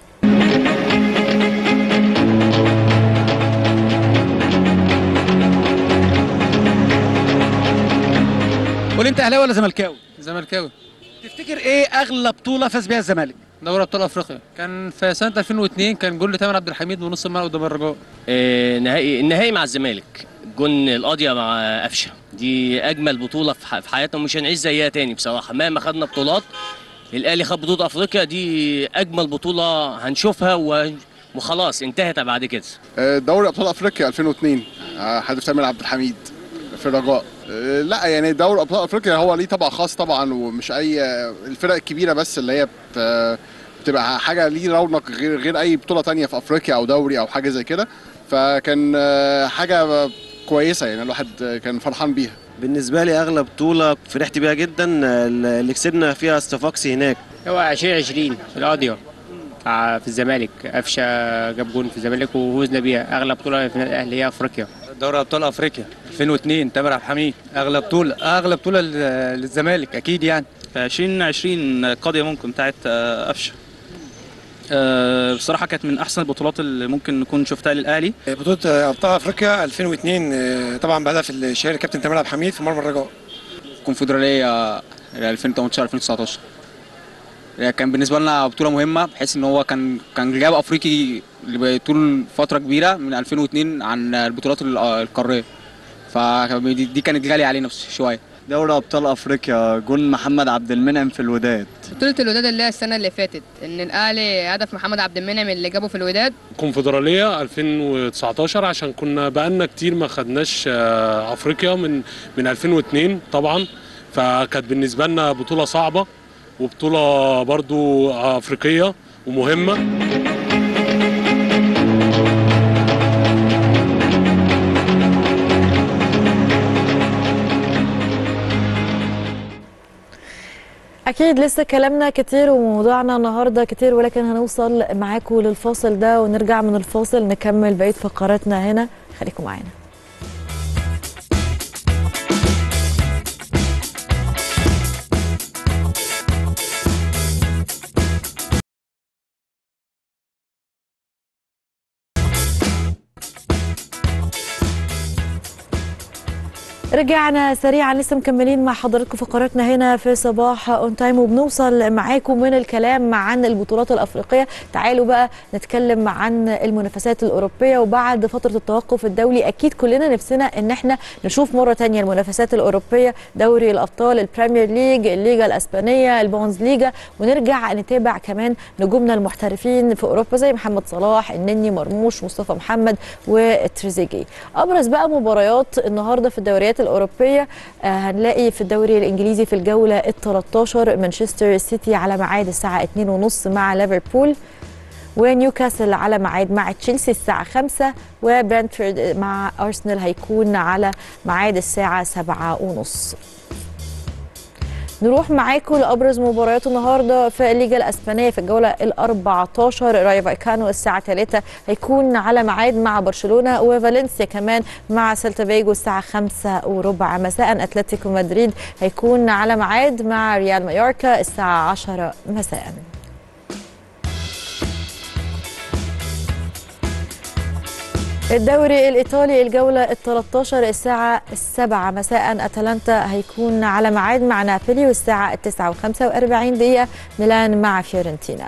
قول انت اهلاوي ولا زملكاوي؟ زملكاوي تفتكر ايه اغلى بطوله فاز بيها الزمالك؟ دوري ابطال افريقيا كان في سنه 2002 كان جول لتامر عبد الحميد ونص الملعب قدام الرجاء آه، نهائي النهائي مع الزمالك جون القاضيه مع قفشه دي اجمل بطوله في ح- في حياتنا ومش هنعيش زيها تاني بصراحه مهما خدنا بطولات الاهلي خد بطوله افريقيا دي اجمل بطوله هنشوفها و- وخلاص انتهت بعد كده دوري ابطال افريقيا 2002 آه، هدف تامر عبد الحميد في الرجاء آه، لا يعني دوري ابطال افريقيا هو ليه طبع خاص طبعا ومش اي الفرق الكبيره بس اللي هي بت- بتبقى حاجه ليه رونق غير غير اي بطوله تانية في افريقيا او دوري او حاجه زي كده فكان آه، حاجه كويسه يعني الواحد كان فرحان بيها بالنسبه لي اغلى بطوله فرحت بيها جدا اللي كسبنا فيها استفاقسي هناك هو 2020 في القاضية بتاع- في الزمالك قفشه جاب جون في الزمالك وفوزنا بيها اغلى بطوله في النادي الاهلي هي افريقيا دوري ابطال افريقيا 2002 تامر عبد الحميد اغلى بطوله اغلى بطوله لل- للزمالك اكيد يعني 2020 قضية ممكن بتاعت آه، قفشه آه، بصراحة كانت من أحسن البطولات اللي ممكن نكون شفتها للأهلي بطولة أبطال أفريقيا 2002 آه، طبعا بهدف الشهير الكابتن تامر عبد الحميد في مرمى الرجاء الكونفدراليه 2018 2019 هي كان بالنسبه لنا بطوله مهمه بحيث ان هو كان كان غياب افريقي طول فتره كبيره من 2002 عن البطولات ال- القاريه فدي دي كانت غاليه علينا بس شويه دوري ابطال افريقيا جون محمد عبد المنعم في الوداد بطولة الوداد اللي هي السنة اللي فاتت إن الأهلي هدف محمد عبد المنعم اللي جابه في الوداد كونفدرالية 2019 عشان كنا بقالنا كتير ما خدناش آه، افريقيا من من 2002 طبعا فكانت بالنسبة لنا بطولة صعبة وبطولة برضو افريقية ومهمة اكيد لسه كلامنا كتير وموضوعنا النهارده كتير ولكن هنوصل معاكم للفاصل ده ونرجع من الفاصل نكمل بقيه فقراتنا هنا خليكم معانا رجعنا سريعا لسه مكملين مع حضراتكم فقراتنا هنا في صباح اون تايم وبنوصل معاكم من الكلام عن البطولات الافريقيه تعالوا بقى نتكلم عن المنافسات الاوروبيه وبعد فتره التوقف الدولي اكيد كلنا نفسنا ان احنا نشوف مره تانية المنافسات الاوروبيه دوري الابطال البريمير ليج الليجا الاسبانيه البونز ليجا ونرجع نتابع كمان نجومنا المحترفين في اوروبا زي محمد صلاح النني مرموش مصطفى محمد وتريزيجي ابرز بقى مباريات النهارده في الدوريات الاوروبيه آه هنلاقي في الدوري الانجليزي في الجوله ال 13 مانشستر سيتي على ميعاد الساعه 2:30 مع ليفربول ونيوكاسل على ميعاد مع تشيلسي الساعة 5 وبرنتفورد مع أرسنال هيكون على ميعاد الساعة 7 ونص نروح معاكم لابرز مباريات النهارده في الليجا الاسبانيه في الجوله ال 14 رايو فايكانو الساعه 3 هيكون على ميعاد مع برشلونه وفالنسيا كمان مع سيلتا فيجو الساعه 5 وربع مساء اتلتيكو مدريد هيكون على ميعاد مع ريال مايوركا الساعه 10 مساء الدوري الإيطالي الجولة ال 13 الساعة السبعة مساء أتلانتا هيكون على ميعاد مع نابولي والساعة التسعة وخمسة وأربعين دقيقة ميلان مع فيورنتينا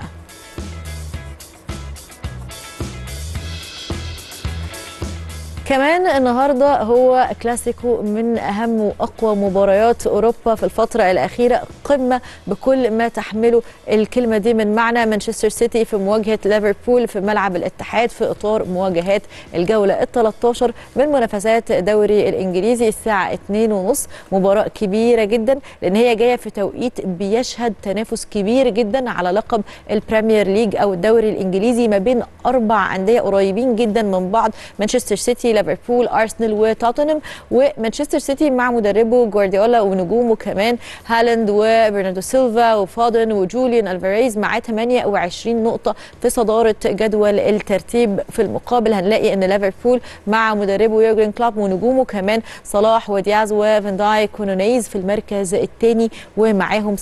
كمان النهارده هو كلاسيكو من اهم واقوى مباريات اوروبا في الفتره الاخيره قمه بكل ما تحمله الكلمه دي من معنى مانشستر سيتي في مواجهه ليفربول في ملعب الاتحاد في اطار مواجهات الجوله ال 13 من منافسات الدوري الانجليزي الساعه 2:30 مباراه كبيره جدا لان هي جايه في توقيت بيشهد تنافس كبير جدا على لقب البريمير ليج او الدوري الانجليزي ما بين اربع انديه قريبين جدا من بعض مانشستر سيتي ليفربول ارسنال وتوتنهام ومانشستر سيتي مع مدربه جوارديولا ونجومه كمان هالاند وبرناردو سيلفا وفودن وجوليان الفاريز معاه 28 نقطه في صداره جدول الترتيب في المقابل هنلاقي ان ليفربول مع مدربه يورجن كلوب ونجومه كمان صلاح ودياز وفان دايك ونونيز في المركز الثاني ومعاهم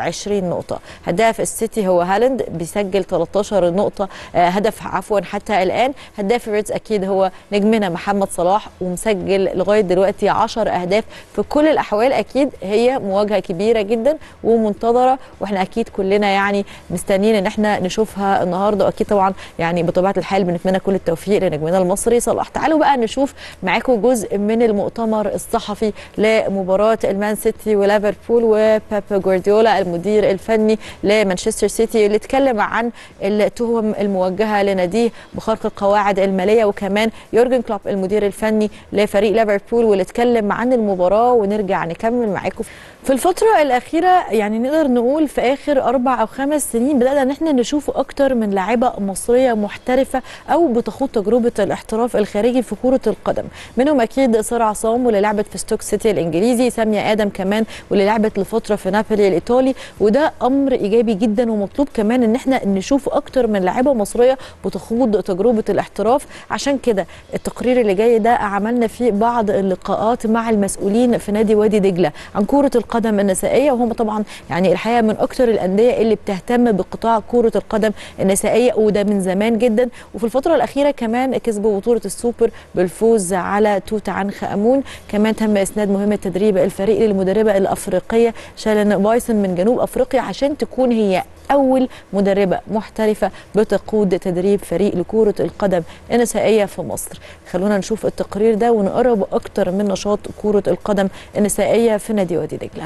27 نقطه هداف السيتي هو هالاند بيسجل 13 نقطه آه، هدف عفوا حتى الان هداف الريدز اكيد هو نجمنا محمد صلاح ومسجل لغايه دلوقتي 10 اهداف في كل الاحوال اكيد هي مواجهه كبيره جدا ومنتظره واحنا اكيد كلنا يعني مستنيين ان احنا نشوفها النهارده واكيد طبعا يعني بطبيعه الحال بنتمنى كل التوفيق لنجمنا المصري صلاح تعالوا بقى نشوف معاكم جزء من المؤتمر الصحفي لمباراه المان سيتي وليفربول وبيب جوارديولا المدير الفني لمانشستر سيتي اللي اتكلم عن التهم الموجهه لناديه بخرق القواعد الماليه وكمان يورجن كلوب المدير الفني لفريق ليفربول واللي اتكلم عن المباراه ونرجع نكمل معاكم في الفترة الأخيرة يعني نقدر نقول في آخر أربع أو خمس سنين بدأنا إن احنا نشوف أكتر من لاعبة مصرية محترفة أو بتخوض تجربة الاحتراف الخارجي في كرة القدم منهم أكيد سارة عصام واللي لعبت في ستوك سيتي الإنجليزي سامية آدم كمان واللي لعبت لفترة في نابولي الإيطالي وده أمر إيجابي جدا ومطلوب كمان إن احنا نشوف أكتر من لاعبة مصرية بتخوض تجربة الاحتراف عشان كده التقرير اللي جاي ده عملنا فيه بعض اللقاءات مع المسؤولين في نادي وادي دجلة عن كرة القدم النسائية وهم طبعا يعني الحقيقة من أكتر الأندية اللي بتهتم بقطاع كرة القدم النسائية وده من زمان جدا وفي الفترة الأخيرة كمان كسبوا بطولة السوبر بالفوز على توت عنخ آمون كمان تم إسناد مهمة تدريب الفريق للمدربة الأفريقية شالن بايسون من جنوب أفريقيا عشان تكون هي أول مدربة محترفة بتقود تدريب فريق لكرة القدم النسائية في مصر خلونا نشوف التقرير ده ونقرب أكتر من نشاط كرة القدم النسائية في نادي وادي دجلة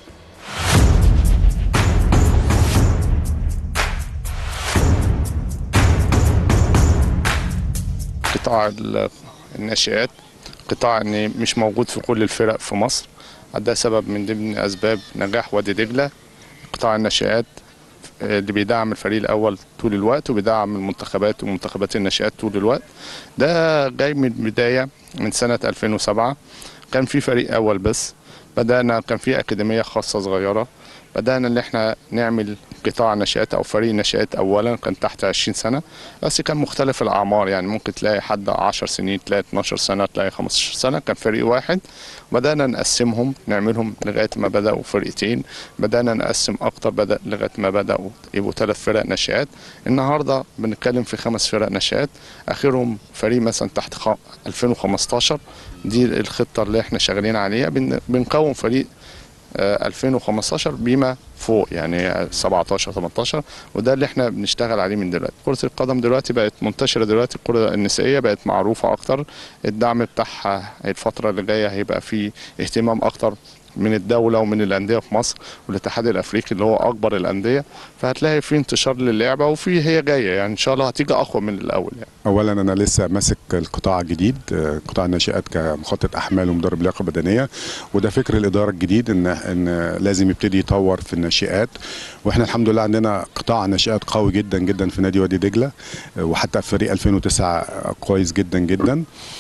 قطاع ال- الناشئات قطاع ان مش موجود في كل الفرق في مصر ده سبب من ضمن اسباب نجاح وادي دجله قطاع الناشئات اللي بيدعم الفريق الاول طول الوقت وبيدعم المنتخبات ومنتخبات الناشئات طول الوقت ده جاي من البدايه من سنه 2007 كان في فريق اول بس بدانا كان في اكاديميه خاصه صغيره بدانا ان احنا نعمل قطاع نشات او فريق نشات اولا كان تحت 20 سنه بس كان مختلف الاعمار يعني ممكن تلاقي حد 10 سنين تلاقي 12 سنه تلاقي 15 سنه كان فريق واحد بدانا نقسمهم نعملهم لغايه ما بداوا فرقتين بدانا نقسم اكتر بدا لغايه ما بداوا يبقوا ثلاث فرق نشات النهارده بنتكلم في خمس فرق نشات اخرهم فريق مثلا تحت خ... 2015 دي الخطه اللي احنا شغالين عليها بن... بنكون فريق آه، 2015 بما فوق يعني 17 18 وده اللي احنا بنشتغل عليه من دلوقتي كرة القدم دلوقتي بقت منتشرة دلوقتي الكرة النسائية بقت معروفة أكتر الدعم بتاعها الفترة اللي جاية هيبقى فيه اهتمام أكتر من الدولة ومن الأندية في مصر والاتحاد الأفريقي اللي هو أكبر الأندية فهتلاقي في انتشار للعبة وفي هي جاية يعني إن شاء الله هتيجي أقوى من الأول يعني. اولا انا لسه ماسك القطاع الجديد آه، قطاع الناشئات كمخطط احمال ومدرب لياقه بدنيه وده فكر الاداره الجديد ان ان لازم يبتدي يطور في الناشئات واحنا الحمد لله عندنا قطاع ناشئات قوي جدا جدا في نادي وادي دجله آه، وحتى في فريق 2009 كويس جدا جدا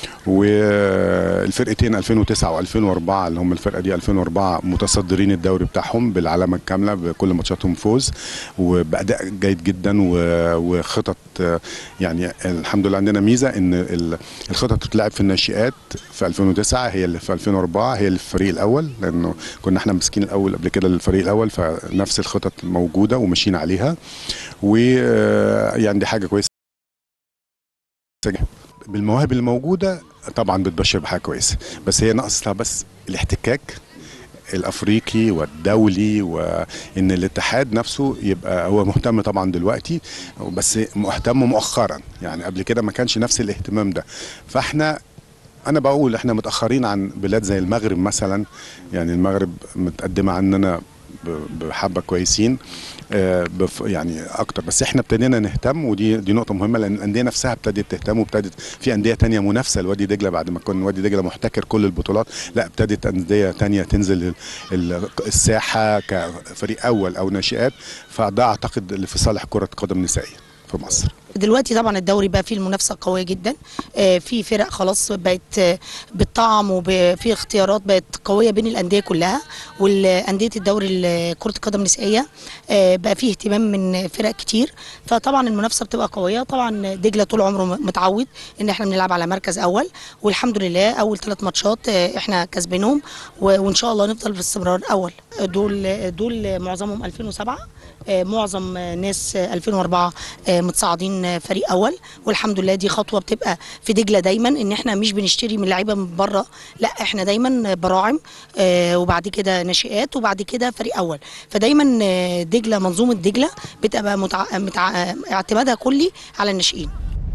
والفرقتين 2009 و2004 اللي هم الفرقه دي 2004 متصدرين الدوري بتاعهم بالعلامه الكامله بكل ماتشاتهم فوز وباداء جيد جدا و- وخطط آه، يعني الحمد لله عندنا ميزه ان ال- الخطط بتتلعب في الناشئات في 2009 هي اللي في 2004 هي اللي في الفريق الاول لانه كنا احنا ماسكين الاول قبل كده للفريق الاول فنفس الخطط موجوده وماشيين عليها ويعني دي حاجه كويسه بالمواهب اللي موجوده طبعا بتبشر بحاجه كويسه بس هي ناقصها بس الاحتكاك الافريقي والدولي وان الاتحاد نفسه يبقى هو مهتم طبعا دلوقتي بس مهتم مؤخرا يعني قبل كده ما كانش نفس الاهتمام ده فاحنا انا بقول احنا متاخرين عن بلاد زي المغرب مثلا يعني المغرب متقدمه عننا ب- بحبه كويسين آه، بف يعني اكتر بس احنا ابتدينا نهتم ودي دي نقطه مهمه لان الانديه نفسها ابتدت تهتم وابتدت في انديه تانية منافسه لوادي دجله بعد ما كان وادي دجله محتكر كل البطولات لا ابتدت انديه تانية تنزل ال- ال- الساحه كفريق اول او ناشئات فده اعتقد اللي في صالح كره قدم نسائيه في مصر دلوقتي طبعا الدوري بقى فيه المنافسه قويه جدا آه، في فرق خلاص بقت آه، بالطعم وفي اختيارات بقت قويه بين الانديه كلها والانديه الدوري ال- كره القدم النسائيه آه، بقى فيه اهتمام من فرق كتير فطبعا المنافسه بتبقى قويه طبعا دجله طول عمره متعود ان احنا بنلعب على مركز اول والحمد لله اول ثلاث ماتشات آه، احنا كسبانهم و- وان شاء الله نفضل باستمرار اول دول دول معظمهم 2007 آه، معظم آه، ناس آه، 2004 آه، متصاعدين آه، فريق اول والحمد لله دي خطوه بتبقى في دجله دايما ان احنا مش بنشتري من لعيبه من بره لا احنا دايما براعم آه، وبعد كده ناشئات وبعد كده فريق اول فدايما آه، دجله منظومه دجله بتبقى متع... متع... اعتمادها كلي على الناشئين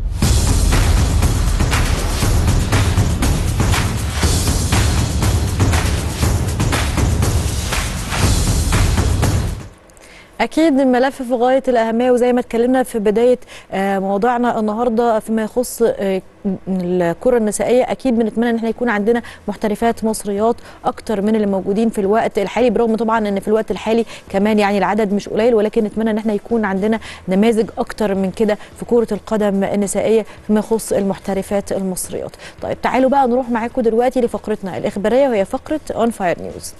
اكيد الملف في غايه الاهميه وزي ما اتكلمنا في بدايه آه، موضوعنا النهارده فيما يخص آه، الكره النسائيه اكيد بنتمنى ان احنا يكون عندنا محترفات مصريات اكتر من اللي موجودين في الوقت الحالي برغم طبعا ان في الوقت الحالي كمان يعني العدد مش قليل ولكن نتمنى ان احنا يكون عندنا نماذج اكتر من كده في كره القدم النسائيه فيما يخص المحترفات المصريات طيب تعالوا بقى نروح معاكم دلوقتي لفقرتنا الاخباريه وهي فقره اون فاير نيوز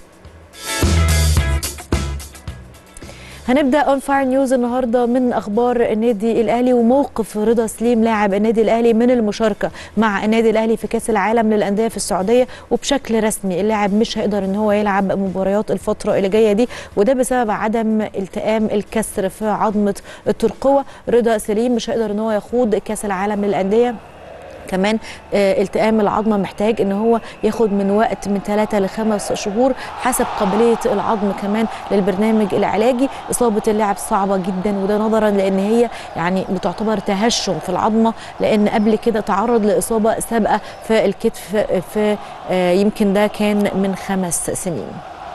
هنبدا اون فاير نيوز النهارده من اخبار النادي الاهلي وموقف رضا سليم لاعب النادي الاهلي من المشاركه مع النادي الاهلي في كاس العالم للانديه في السعوديه وبشكل رسمي اللاعب مش هيقدر ان هو يلعب مباريات الفتره اللي جايه دي وده بسبب عدم التئام الكسر في عظمه الترقوه رضا سليم مش هيقدر ان هو يخوض كاس العالم للانديه كمان آه، التئام العظمه محتاج ان هو ياخد من وقت من ثلاثة لخمس شهور حسب قابليه العظم كمان للبرنامج العلاجي اصابه اللاعب صعبه جدا وده نظرا لان هي يعني بتعتبر تهشم في العظمه لان قبل كده تعرض لاصابه سابقه في الكتف في آه، يمكن ده كان من خمس سنين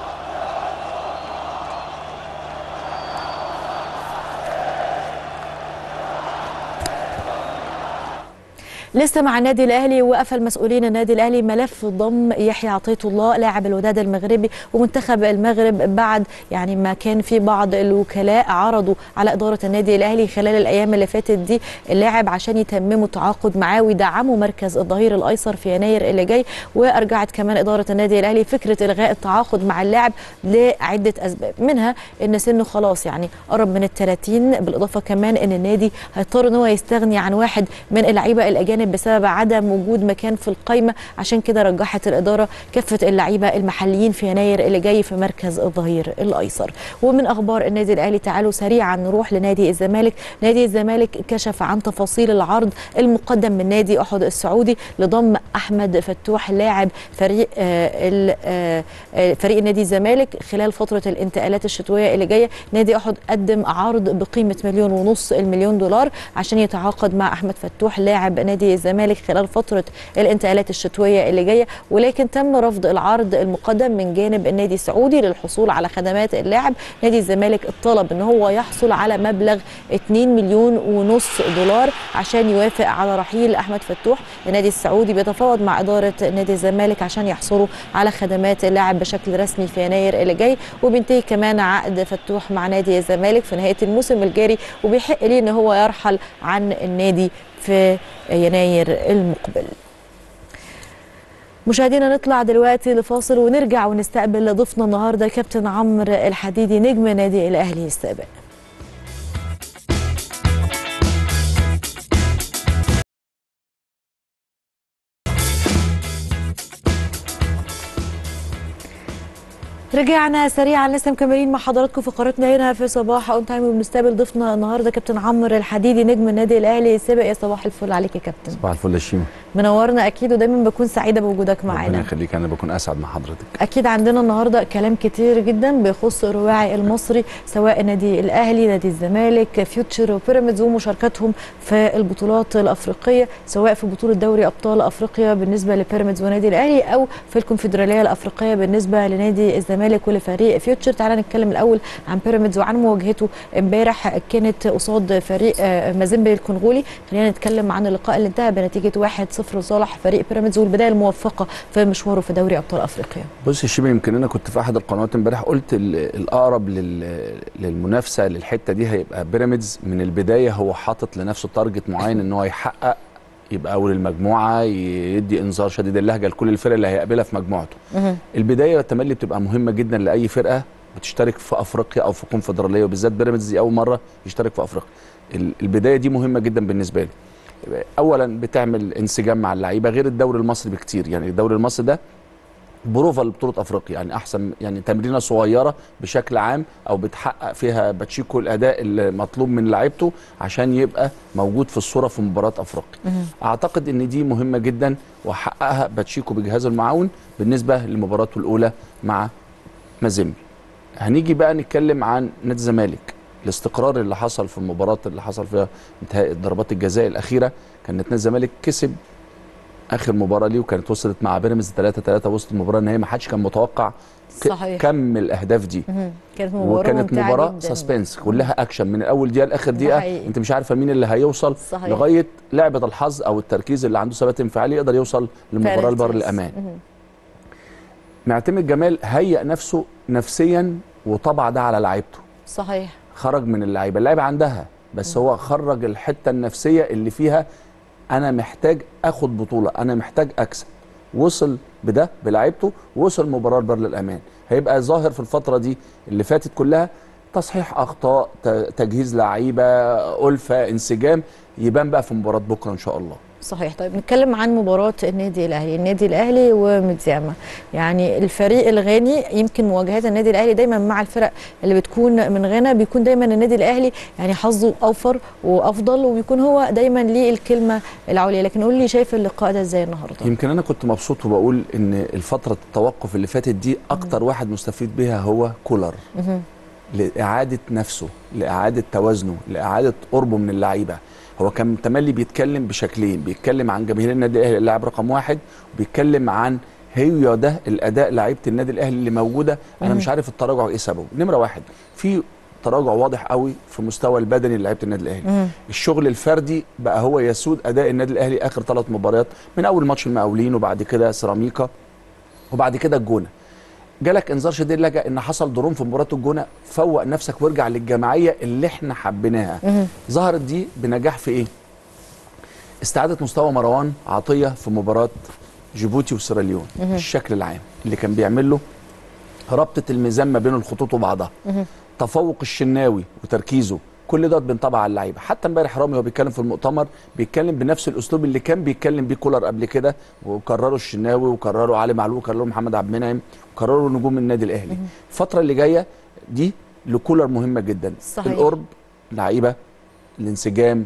لسه مع النادي الاهلي وقفل مسؤولين النادي الاهلي ملف ضم يحيى عطيه الله لاعب الوداد المغربي ومنتخب المغرب بعد يعني ما كان في بعض الوكلاء عرضوا على اداره النادي الاهلي خلال الايام اللي فاتت دي اللاعب عشان يتمموا التعاقد معاه ويدعموا مركز الظهير الايسر في يناير اللي جاي وارجعت كمان اداره النادي الاهلي فكره الغاء التعاقد مع اللاعب لعده اسباب منها ان سنه خلاص يعني قرب من ال 30 بالاضافه كمان ان النادي هيضطر ان هو يستغني عن واحد من اللعيبه الاجانب بسبب عدم وجود مكان في القايمه عشان كده رجحت الاداره كافه اللعيبه المحليين في يناير اللي جاي في مركز الظهير الايسر ومن اخبار النادي الاهلي تعالوا سريعا نروح لنادي الزمالك نادي الزمالك كشف عن تفاصيل العرض المقدم من نادي احد السعودي لضم احمد فتوح لاعب فريق آه ال- آه آه، فريق نادي الزمالك خلال فتره الانتقالات الشتويه اللي جايه نادي احد قدم عرض بقيمه مليون ونص المليون دولار عشان يتعاقد مع احمد فتوح لاعب نادي الزمالك خلال فتره الانتقالات الشتويه اللي جايه ولكن تم رفض العرض المقدم من جانب النادي السعودي للحصول على خدمات اللاعب نادي الزمالك طلب ان هو يحصل على مبلغ 2 مليون ونص دولار عشان يوافق على رحيل احمد فتوح النادي السعودي بيتفاوض مع اداره نادي الزمالك عشان يحصلوا على خدمات اللاعب بشكل رسمي في يناير اللي جاي وبينتهي كمان عقد فتوح مع نادي الزمالك في نهايه الموسم الجاري وبيحق ليه ان هو يرحل عن النادي في يناير المقبل مشاهدينا نطلع دلوقتي لفاصل ونرجع ونستقبل ضيفنا النهارده كابتن عمرو الحديدي نجم نادي الاهلي السابق رجعنا سريعا لسه مكملين مع حضراتكم فقراتنا هنا في صباح اون تايم وبنستقبل ضيفنا النهارده كابتن عمرو الحديدي نجم النادي الاهلي السابق يا صباح الفل عليك يا كابتن صباح الفل يا شيماء منورنا اكيد ودايما بكون سعيده بوجودك ربنا معانا يخليك انا بكون اسعد مع حضرتك اكيد عندنا النهارده كلام كتير جدا بيخص الرواعي المصري سواء نادي الاهلي نادي الزمالك فيوتشر وبيراميدز ومشاركتهم في البطولات الافريقيه سواء في بطوله دوري ابطال افريقيا بالنسبه لبيراميدز ونادي الاهلي او في الكونفدراليه الافريقيه بالنسبه لنادي الزمالك ولفريق فيوتشر تعالى نتكلم الاول عن بيراميدز وعن مواجهته امبارح كانت قصاد فريق آه، مازيمبي الكونغولي خلينا نتكلم عن اللقاء اللي انتهى بنتيجه 1-0 لصالح فريق بيراميدز والبدايه الموفقه في مشواره في دوري ابطال افريقيا بص يا شيماء يمكن انا كنت في احد القنوات امبارح قلت ال- الاقرب لل- للمنافسه للحته دي هيبقى بيراميدز من البدايه هو حاطط لنفسه تارجت معين ان هو يحقق يبقى اول المجموعه يدي انذار شديد اللهجه لكل الفرق اللي هيقابلها في مجموعته البدايه والتملي بتبقى مهمه جدا لاي فرقه بتشترك في افريقيا او في كونفدراليه وبالذات بيراميدز دي اول مره يشترك في افريقيا ال- البدايه دي مهمه جدا بالنسبه لي اولا بتعمل انسجام مع اللعيبه غير الدوري المصري بكتير يعني الدوري المصري ده بروفا لبطوله افريقيا يعني احسن يعني تمرينه صغيره بشكل عام او بتحقق فيها باتشيكو الاداء المطلوب من لعيبته عشان يبقى موجود في الصوره في مباراه افريقيا اعتقد ان دي مهمه جدا وحققها باتشيكو بجهازه المعاون بالنسبه لمباراته الاولى مع مازيمبي هنيجي بقى نتكلم عن نادي الزمالك الاستقرار اللي حصل في المباراه اللي حصل فيها انتهاء ضربات الجزاء الاخيره كان نادي الزمالك كسب اخر مباراه ليه وكانت وصلت مع بيراميدز 3 3 وسط المباراه النهائيه ما حدش كان متوقع ك- صحيح. كم الاهداف دي مهم. كانت مباراه وكانت ممتعة مباراه جداً. سسبنس كلها اكشن من اول دقيقه لاخر ده دقيقه حقيقي. انت مش عارفه مين اللي هيوصل صحيح. لغايه لعبه الحظ او التركيز اللي عنده ثبات انفعالي يقدر يوصل للمباراه البر الامان مهم. معتمد جمال هيئ نفسه نفسيا وطبع ده على لعيبته صحيح خرج من اللعيبه اللعيبه عندها بس هو خرج الحته النفسيه اللي فيها انا محتاج اخد بطوله انا محتاج اكسب وصل بده بلعيبته وصل مباراه بر للامان هيبقى ظاهر في الفتره دي اللي فاتت كلها تصحيح اخطاء ت- تجهيز لعيبه الفه انسجام يبان بقى في مباراه بكره ان شاء الله صحيح طيب نتكلم عن مباراة النادي الأهلي النادي الأهلي ومتزامة يعني الفريق الغاني يمكن مواجهات النادي الأهلي دايما مع الفرق اللي بتكون من غانا بيكون دايما النادي الأهلي يعني حظه أوفر وأفضل وبيكون هو دايما ليه الكلمة العليا لكن قول لي شايف اللقاء ده ازاي النهارده يمكن انا كنت مبسوط وبقول ان الفتره التوقف اللي فاتت دي اكتر واحد مستفيد بيها هو كولر مهم. لاعاده نفسه لاعاده توازنه لاعاده قربه من اللعيبه هو كان تملي بيتكلم بشكلين بيتكلم عن جماهير النادي الاهلي اللاعب رقم واحد وبيتكلم عن هي ده الاداء لعيبه النادي الاهلي اللي موجوده انا مم. مش عارف التراجع ايه سببه نمره واحد في تراجع واضح قوي في مستوى البدني لعيبه النادي الاهلي مم. الشغل الفردي بقى هو يسود اداء النادي الاهلي اخر ثلاث مباريات من اول ماتش المقاولين وبعد كده سيراميكا وبعد كده الجونه جالك انذار شديد اللهجه ان حصل ضرون في مباراه الجونه فوق نفسك وارجع للجماعيه اللي احنا حبيناها مهم. ظهرت دي بنجاح في ايه استعاده مستوى مروان عطيه في مباراه جيبوتي وسيراليون مهم. الشكل العام اللي كان بيعمل له ربطه الميزان ما بين الخطوط وبعضها مهم. تفوق الشناوي وتركيزه كل ده بنطبع على اللعيبه حتى امبارح رامي وهو بيتكلم في المؤتمر بيتكلم بنفس الاسلوب اللي كان بيتكلم بيه كولر قبل كده وكرروا الشناوي وكرروا علي معلول وكرروا محمد عبد المنعم وكرروا نجوم النادي الاهلي الفتره اللي جايه دي لكولر مهمه جدا صحيح. القرب لعيبه الانسجام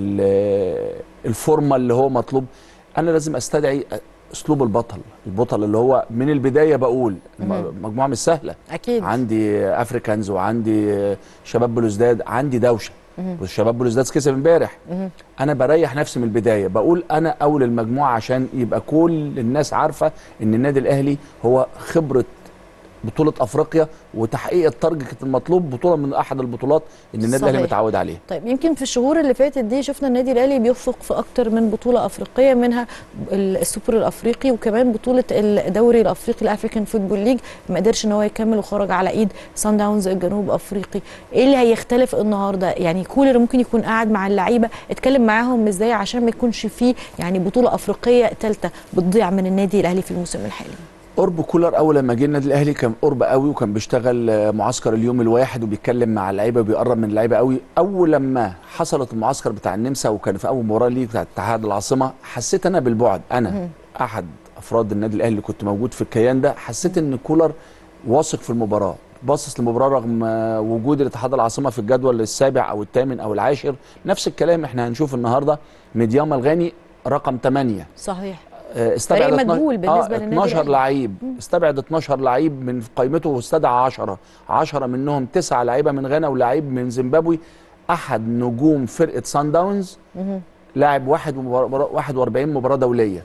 ال- الفورمه اللي هو مطلوب انا لازم استدعي اسلوب البطل البطل اللي هو من البدايه بقول مهم. مجموعه مش سهله أكيد عندي افريكانز وعندي شباب بلوزداد عندي دوشه مهم. والشباب بلوزداد كسب امبارح مهم. انا بريح نفسي من البدايه بقول انا اول المجموعه عشان يبقى كل الناس عارفه ان النادي الاهلي هو خبره بطوله افريقيا وتحقيق التارجت المطلوب بطوله من احد البطولات ان النادي الاهلي صحيح. متعود عليه طيب يمكن في الشهور اللي فاتت دي شفنا النادي الاهلي بيخفق في اكتر من بطوله افريقيه منها السوبر الافريقي وكمان بطوله الدوري الافريقي الافريكان فوتبول ليج ما قدرش ان هو يكمل وخرج على ايد سان داونز الجنوب افريقي ايه اللي هيختلف النهارده يعني كولر ممكن يكون قاعد مع اللعيبه اتكلم معاهم ازاي عشان ما يكونش فيه يعني بطوله افريقيه ثالثه بتضيع من النادي الاهلي في الموسم الحالي قرب كولر اول لما جه النادي الاهلي كان قرب قوي وكان بيشتغل آه، معسكر اليوم الواحد وبيتكلم مع اللعيبه وبيقرب من اللعيبه قوي اول لما حصلت المعسكر بتاع النمسا وكان في اول مباراه ليه بتاع اتحاد العاصمه حسيت انا بالبعد انا مهم. احد افراد النادي الاهلي اللي كنت موجود في الكيان ده حسيت ان كولر واثق في المباراه باصص للمباراه رغم آه، وجود الاتحاد العاصمه في الجدول السابع او الثامن او العاشر نفس الكلام احنا هنشوف النهارده ميدياما الغاني رقم 8 صحيح آه، استبعد فريق 12 مجهول بالنسبة آه للنادي 12 الأهلي. لعيب استبعد 12 لعيب من قائمته واستدعى 10 10 منهم تسعة لعيبه من غانا ولاعيب من زيمبابوي احد نجوم فرقه سان داونز مهم. لاعب واحد مباراة 41 مباراه دوليه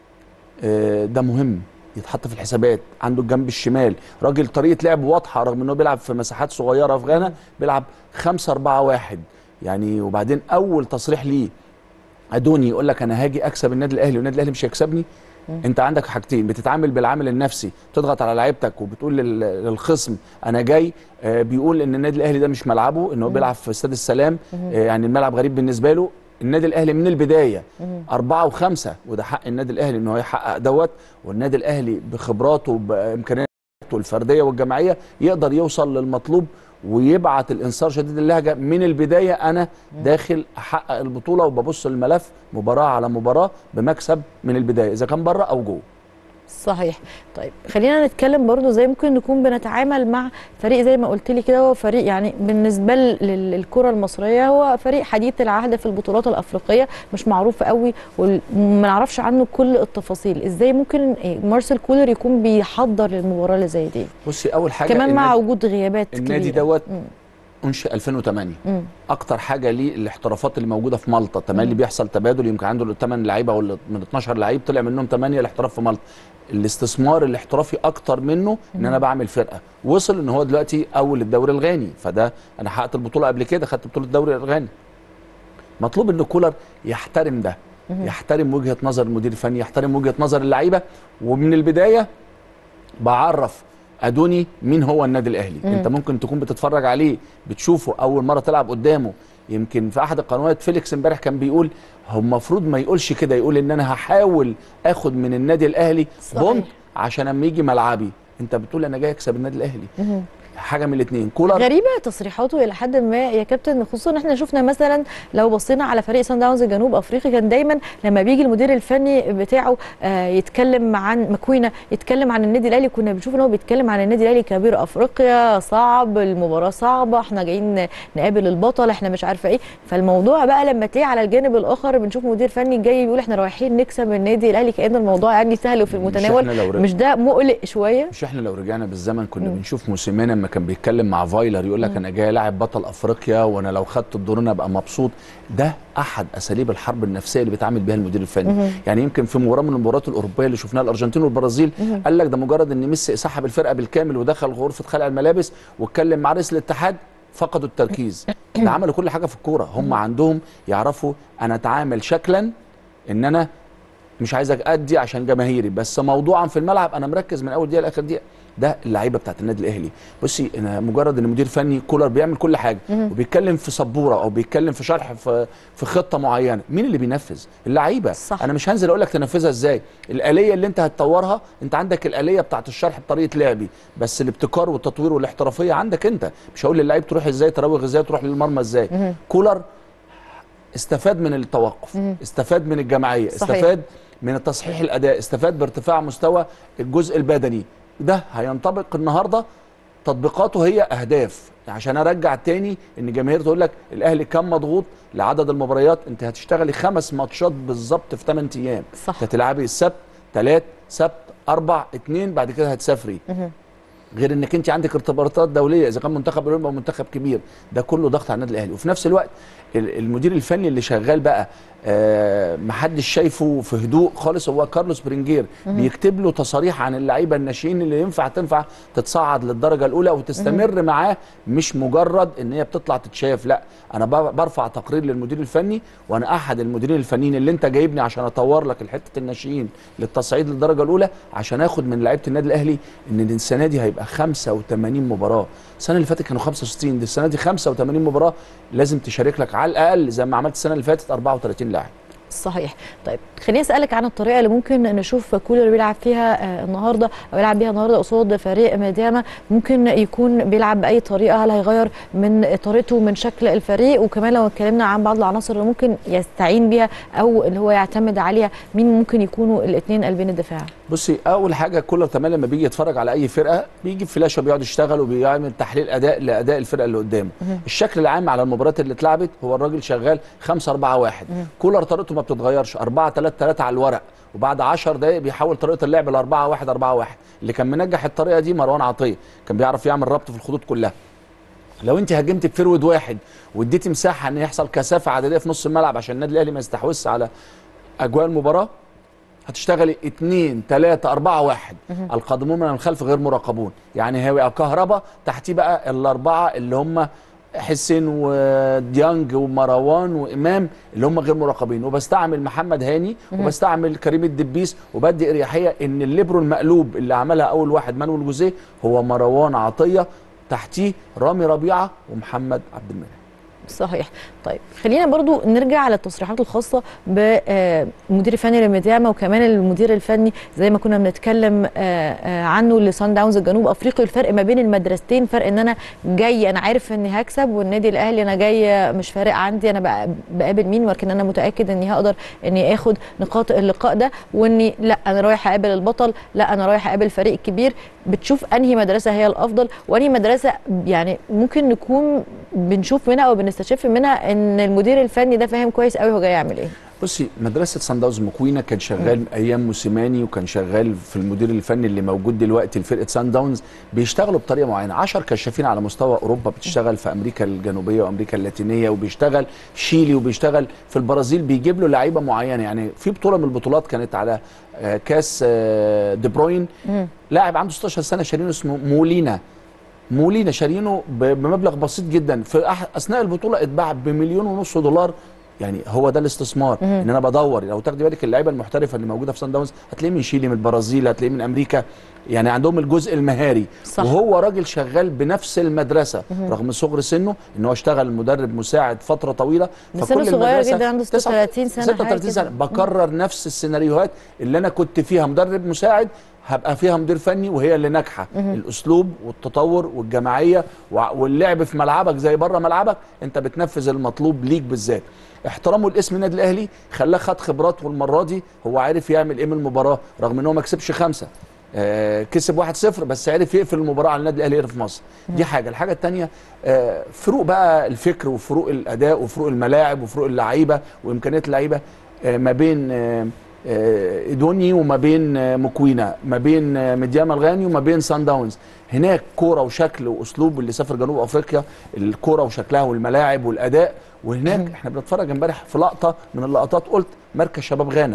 آه، ده مهم يتحط في الحسابات عنده الجنب الشمال راجل طريقه لعب واضحه رغم انه بيلعب في مساحات صغيره في غانا بيلعب 5 4 1 يعني وبعدين اول تصريح ليه ادوني يقول لك انا هاجي اكسب النادي الاهلي والنادي الاهلي مش هيكسبني انت عندك حاجتين بتتعامل بالعامل النفسي بتضغط على لعيبتك وبتقول لل- للخصم انا جاي آه، بيقول ان النادي الاهلي ده مش ملعبه ان هو بيلعب في استاد السلام مهم. آه، يعني الملعب غريب بالنسبه له النادي الاهلي من البدايه مهم. أربعة وخمسة وده حق النادي الأهلي إن هو يحقق دوت والنادي الأهلي بخبراته بإمكانياته الفردية والجماعية يقدر يوصل للمطلوب ويبعت الإنصار شديد اللهجة من البداية أنا داخل أحقق البطولة وببص الملف مباراة على مباراة بمكسب من البداية إذا كان بره أو جوه صحيح طيب خلينا نتكلم برضو زي ممكن نكون بنتعامل مع فريق زي ما قلت لي كده هو فريق يعني بالنسبه لل- للكره المصريه هو فريق حديث العهد في البطولات الافريقيه مش معروف قوي وما نعرفش عنه كل التفاصيل ازاي ممكن إيه مارسيل كولر يكون بيحضر للمباراه اللي زي دي بصي أول حاجة كمان مع النادي- وجود غيابات النادي كبيرة. دوت مم. انشئ 2008 مم. اكتر حاجه ليه الاحترافات اللي موجوده في مالطا تملي بيحصل تبادل يمكن عنده 8 لعيبه ولا من 12 لعيب طلع منهم 8 الاحتراف في مالطا الاستثمار الاحترافي اكتر منه ان انا بعمل فرقه وصل ان هو دلوقتي اول الدوري الغاني فده انا حققت البطوله قبل كده خدت بطوله الدوري الغاني مطلوب ان كولر يحترم ده مهم. يحترم وجهه نظر المدير الفني يحترم وجهه نظر اللعيبه ومن البدايه بعرف ادوني مين هو النادي الاهلي مم. انت ممكن تكون بتتفرج عليه بتشوفه اول مره تلعب قدامه يمكن في احد القنوات فيليكس امبارح كان بيقول هو المفروض ما يقولش كده يقول ان انا هحاول اخد من النادي الاهلي صحيح. بونت عشان اما يجي ملعبي انت بتقول انا جاي اكسب النادي الاهلي مهم. حاجه من الاثنين كولر غريبه تصريحاته الى حد ما يا كابتن خصوصا ان احنا شفنا مثلا لو بصينا على فريق سان داونز جنوب افريقيا كان دايما لما بيجي المدير الفني بتاعه آه، يتكلم عن مكوينه يتكلم عن النادي الاهلي كنا بنشوف ان هو بيتكلم عن النادي الاهلي كبير افريقيا صعب المباراه صعبه احنا جايين نقابل البطل احنا مش عارفه ايه فالموضوع بقى لما تلاقيه على الجانب الاخر بنشوف مدير فني جاي بيقول احنا رايحين نكسب النادي الاهلي كان الموضوع يعني سهل وفي المتناول إحنا لو رجع- مش ده مقلق شويه مش احنا لو رجعنا بالزمن كنا بنشوف موسيماني لما كان بيتكلم مع فايلر يقول لك مم. انا جاي العب بطل افريقيا وانا لو خدت الدورين ابقى مبسوط ده احد اساليب الحرب النفسيه اللي بيتعامل بيها المدير الفني مهم. يعني يمكن في مباراه من المباريات الاوروبيه اللي شفناها الارجنتين والبرازيل مهم. قال لك ده مجرد ان ميسي سحب الفرقه بالكامل ودخل غرفه خلع الملابس واتكلم مع رئيس الاتحاد فقدوا التركيز ده عملوا كل حاجه في الكوره هم عندهم يعرفوا انا اتعامل شكلا ان انا مش عايزك ادي عشان جماهيري بس موضوعا في الملعب انا مركز من اول دقيقه لاخر دقيقه ده اللعيبه بتاعت النادي الاهلي بصي انا مجرد ان مدير فني كولر بيعمل كل حاجه مهم. وبيتكلم في سبوره او بيتكلم في شرح في في خطه معينه مين اللي بينفذ اللعيبه صح. انا مش هنزل اقول لك تنفذها ازاي الاليه اللي انت هتطورها انت عندك الاليه بتاعت الشرح بطريقه لعبي بس الابتكار والتطوير والاحترافيه عندك انت مش هقول للعيب تروح ازاي تراوغ ازاي تروح للمرمى ازاي مهم. كولر استفاد من التوقف مهم. استفاد من الجماعيه صحيح. استفاد من تصحيح الاداء استفاد بارتفاع مستوى الجزء البدني ده هينطبق النهارده تطبيقاته هي اهداف عشان ارجع تاني ان جماهير تقول لك الاهلي كان مضغوط لعدد المباريات انت هتشتغلي خمس ماتشات بالظبط في 8 ايام صح هتلعبي السبت ثلاث سبت اربع اثنين بعد كده هتسافري مهم. غير انك انت عندك ارتباطات دوليه اذا كان منتخب اولمبي او منتخب كبير ده كله ضغط على النادي الاهلي وفي نفس الوقت ال- المدير الفني اللي شغال بقى آه محدش شايفه في هدوء خالص هو كارلوس برينجير مهم. بيكتب له تصاريح عن اللعيبه الناشئين اللي ينفع تنفع تتصعد للدرجه الاولى وتستمر معاه مش مجرد ان هي بتطلع تتشاف لا انا ب- برفع تقرير للمدير الفني وانا احد المديرين الفنيين اللي انت جايبني عشان اطور لك الحته الناشئين للتصعيد للدرجه الاولى عشان اخد من لعيبه النادي الاهلي ان السنه دي هيبقى 85 مباراه السنه اللي فاتت كانوا 65 دي السنه دي 85 مباراه لازم تشارك لك على الاقل زي ما عملت السنه اللي فاتت 34 لاعب صحيح طيب خليني اسالك عن الطريقه اللي ممكن نشوف كولر بيلعب فيها آه، النهارده او يلعب بيها النهارده قصاد فريق ميدياما ممكن يكون بيلعب باي طريقه هل هيغير من طريقته من شكل الفريق وكمان لو اتكلمنا عن بعض العناصر اللي ممكن يستعين بيها او اللي هو يعتمد عليها مين ممكن يكونوا الاثنين قلبين الدفاع بصي اول حاجه كولر كمان لما بيجي يتفرج على اي فرقه بيجيب فلاشه بيقعد يشتغل وبيعمل تحليل اداء لاداء الفرقه اللي قدامه مهم. الشكل العام على المباريات اللي اتلعبت هو الراجل شغال 5 4 1 مهم. كولر طريقته ما بتتغيرش 4 3 3 على الورق وبعد 10 دقائق بيحول طريقه اللعب ل 4 1 4 1 اللي كان منجح الطريقه دي مروان عطيه كان بيعرف يعمل ربط في الخطوط كلها لو انت هاجمت بفرود واحد واديتي مساحه ان يحصل كثافه عدديه في نص الملعب عشان النادي الاهلي ما يستحوذش على اجواء المباراه هتشتغلي 2 3 4 1 مهم. القادمون من الخلف غير مراقبون يعني هو كهربا تحتيه بقى الاربعه اللي هم حسين وديانج ومروان وامام اللي هم غير مراقبين وبستعمل محمد هاني مهم. وبستعمل كريم الدبيس وبدي اريحيه ان الليبرو المقلوب اللي عملها اول واحد مانويل جوزيه هو مروان عطيه تحتيه رامي ربيعه ومحمد عبد المنعم صحيح طيب خلينا برضو نرجع على التصريحات الخاصة بالمدير الفني للمديامة وكمان المدير الفني زي ما كنا بنتكلم آه، آه، عنه لسان داونز الجنوب افريقي الفرق ما بين المدرستين فرق ان انا جاي انا عارف اني هكسب والنادي الاهلي انا جاي مش فارق عندي انا بقى- بقابل مين ولكن انا متاكد اني هقدر اني اخد نقاط اللقاء ده واني لا انا رايح اقابل البطل لا انا رايح اقابل فريق كبير بتشوف انهي مدرسه هي الافضل وانهي مدرسه يعني ممكن نكون بنشوف منها او بنستشف منها ان المدير الفني ده فاهم كويس قوي هو جاي يعمل ايه بصي مدرسه سان داونز مكوينه كان شغال ايام موسيماني وكان شغال في المدير الفني اللي موجود دلوقتي لفرقه سان داونز بيشتغلوا بطريقه معينه 10 كشافين على مستوى اوروبا بتشتغل في امريكا الجنوبيه وامريكا اللاتينيه وبيشتغل شيلي وبيشتغل في البرازيل بيجيب له لعيبه معينه يعني في بطوله من البطولات كانت على آه، كاس آه، دي بروين لاعب عنده 16 سنه شارينه اسمه مولينا مولينا شارينه ب- بمبلغ بسيط جدا في أح- اثناء البطوله اتباع بمليون ونص دولار يعني هو ده الاستثمار مم. ان انا بدور لو تاخدي بالك اللعيبه المحترفه اللي موجوده في سان داونز هتلاقيه من شيلي من البرازيل هتلاقيه من امريكا يعني عندهم الجزء المهاري صح. وهو راجل شغال بنفس المدرسه مهم. رغم صغر سنه ان هو اشتغل مدرب مساعد فتره طويله بس سنه صغير جدا عنده 36 سنه حاجة 36 كده. سنه بكرر نفس السيناريوهات اللي انا كنت فيها مدرب مساعد هبقى فيها مدير فني وهي اللي ناجحه مهم. الاسلوب والتطور والجماعيه وع- واللعب في ملعبك زي بره ملعبك انت بتنفذ المطلوب ليك بالذات احترامه لاسم النادي الاهلي خلاه خد خبرات والمره دي هو عارف يعمل ايه من المباراه رغم ان هو ما كسبش خمسه آه كسب 1-0 بس عرف يقفل المباراه على النادي الاهلي هنا في مصر دي حاجه الحاجه الثانيه آه فروق بقى الفكر وفروق الاداء وفروق الملاعب وفروق اللعيبه وامكانيات اللعيبه آه ما بين آه آه، ايدوني وما بين آه، مكوينا ما بين آه، مدياما الغاني وما بين سان داونز هناك كوره وشكل واسلوب اللي سافر جنوب افريقيا الكوره وشكلها والملاعب والاداء وهناك احنا بنتفرج امبارح في لقطه من اللقطات قلت مركز شباب غانا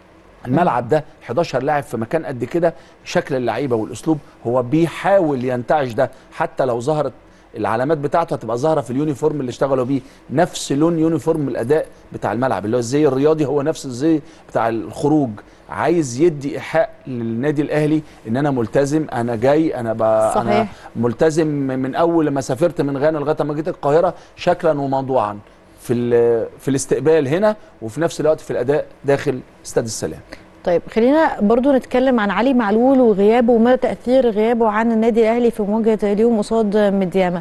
الملعب ده 11 لاعب في مكان قد كده شكل اللعيبه والاسلوب هو بيحاول ينتعش ده حتى لو ظهرت العلامات بتاعته هتبقى ظاهره في اليونيفورم اللي اشتغلوا بيه نفس لون يونيفورم الاداء بتاع الملعب اللي هو الزي الرياضي هو نفس الزي بتاع الخروج عايز يدي ايحاء للنادي الاهلي ان انا ملتزم انا جاي انا ب... انا صحيح. ملتزم من اول ما سافرت من غانا لغايه ما جيت القاهره شكلا وموضوعا في ال- في الاستقبال هنا وفي نفس الوقت في الاداء داخل استاد السلام طيب خلينا برضو نتكلم عن علي معلول وغيابه ومدى تأثير غيابه عن النادي الأهلي في مواجهة اليوم قصاد مديامة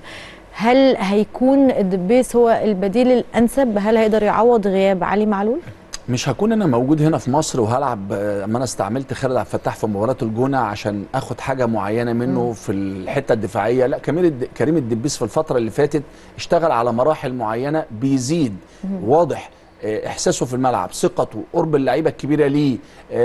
هل هيكون الدبيس هو البديل الأنسب هل هيقدر يعوض غياب علي معلول؟ مش هكون انا موجود هنا في مصر وهلعب آه، اما انا استعملت خالد عبد الفتاح في مباراه الجونه عشان اخد حاجه معينه منه مم. في الحته الدفاعيه لا كريم الد- كريم الدبيس في الفتره اللي فاتت اشتغل على مراحل معينه بيزيد مم. واضح آه، احساسه في الملعب ثقته قرب اللعيبه الكبيره ليه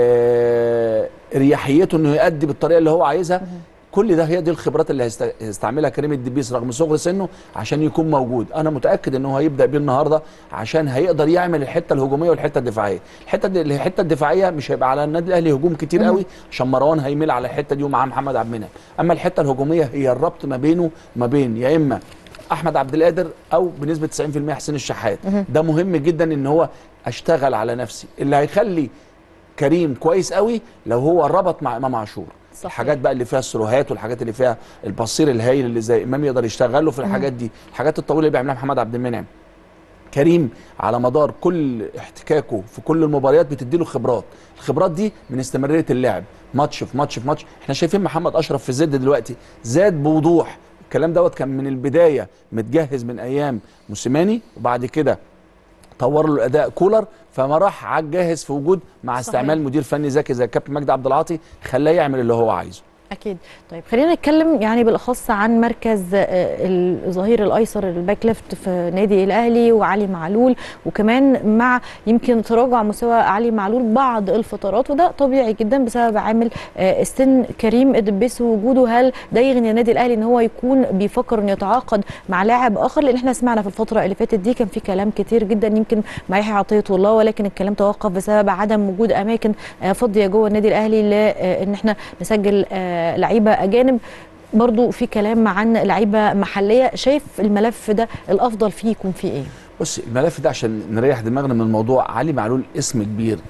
آه، اريحيته انه يأدي بالطريقه اللي هو عايزها كل ده هي دي الخبرات اللي هيست- هيستعملها كريم الدبيس رغم صغر سنه عشان يكون موجود انا متاكد ان هو هيبدا بيه النهارده عشان هيقدر يعمل الحته الهجوميه والحته الدفاعيه الحته دي الحته الدفاعيه مش هيبقى على النادي الاهلي هجوم كتير قوي عشان مروان هيميل على الحته دي ومعاه محمد عبد المنعم اما الحته الهجوميه هي الربط ما بينه ما بين يا اما احمد عبد القادر او بنسبه 90% حسين الشحات مهم. ده مهم جدا ان هو اشتغل على نفسي اللي هيخلي كريم كويس قوي لو هو ربط مع امام عاشور صحيح. الحاجات بقى اللي فيها السروهات والحاجات اللي فيها البصير الهايل اللي زي امام يقدر يشتغل له في الحاجات دي الحاجات الطويله اللي بيعملها محمد عبد المنعم كريم على مدار كل احتكاكه في كل المباريات بتديله خبرات الخبرات دي من استمراريه اللعب ماتش في ماتش في ماتش احنا شايفين محمد اشرف في زد دلوقتي زاد بوضوح الكلام دوت كان من البدايه متجهز من ايام موسيماني وبعد كده طور له الاداء كولر فما راح عاد جاهز في وجود مع صحيح. استعمال مدير فني ذكي زي الكابتن مجدي عبد العاطي خلاه يعمل اللي هو عايزه اكيد طيب خلينا نتكلم يعني بالاخص عن مركز آه، الظهير الايسر الباك ليفت في نادي الاهلي وعلي معلول وكمان مع يمكن تراجع مستوى علي معلول بعض الفترات وده طبيعي جدا بسبب عامل آه، السن كريم الدبيس وجوده هل ده يغني النادي الاهلي ان هو يكون بيفكر انه يتعاقد مع لاعب اخر لان احنا سمعنا في الفتره اللي فاتت دي كان في كلام كتير جدا يمكن مع يحيى عطيه الله ولكن الكلام توقف بسبب عدم وجود اماكن آه، فاضيه جوه النادي الاهلي لان احنا نسجل آه، لعيبه اجانب برضو في كلام عن لعيبه محليه شايف الملف ده الافضل فيه يكون فيه ايه بص الملف ده عشان نريح دماغنا من الموضوع علي معلول اسم كبير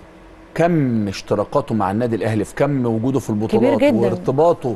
كم اشتراكاته مع النادي الاهلي في كم وجوده في البطولات كبير جداً. وارتباطه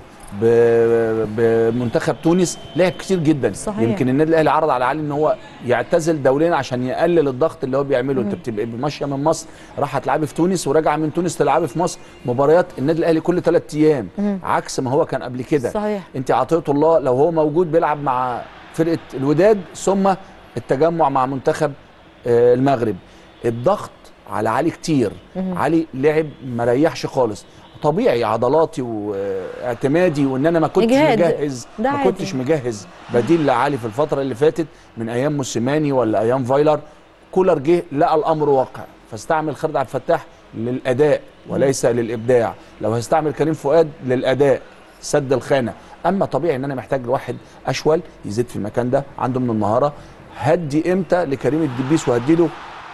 ب- بمنتخب تونس لعب كتير جدا صحيح. يمكن النادي الاهلي عرض على علي ان هو يعتزل دوليا عشان يقلل الضغط اللي هو بيعمله انت بتبقى ماشيه من مصر راح تلعبي في تونس وراجعه من تونس تلعبي في مصر مباريات النادي الاهلي كل ثلاث ايام مم. عكس ما هو كان قبل كده صحيح. انت عطيه الله لو هو موجود بيلعب مع فرقه الوداد ثم التجمع مع منتخب آه، المغرب الضغط على علي كتير مهم. علي لعب ما ريحش خالص طبيعي عضلاتي واعتمادي وان انا ما كنتش إجهاد. مجهز ده ما عادي. كنتش مجهز بديل لعلي في الفتره اللي فاتت من ايام موسيماني ولا ايام فايلر كولر جه لقى الامر واقع فاستعمل خالد عبد الفتاح للاداء وليس للابداع لو هستعمل كريم فؤاد للاداء سد الخانه اما طبيعي ان انا محتاج واحد اشول يزيد في المكان ده عنده من المهاره هدي امتى لكريم الدبيس وهديله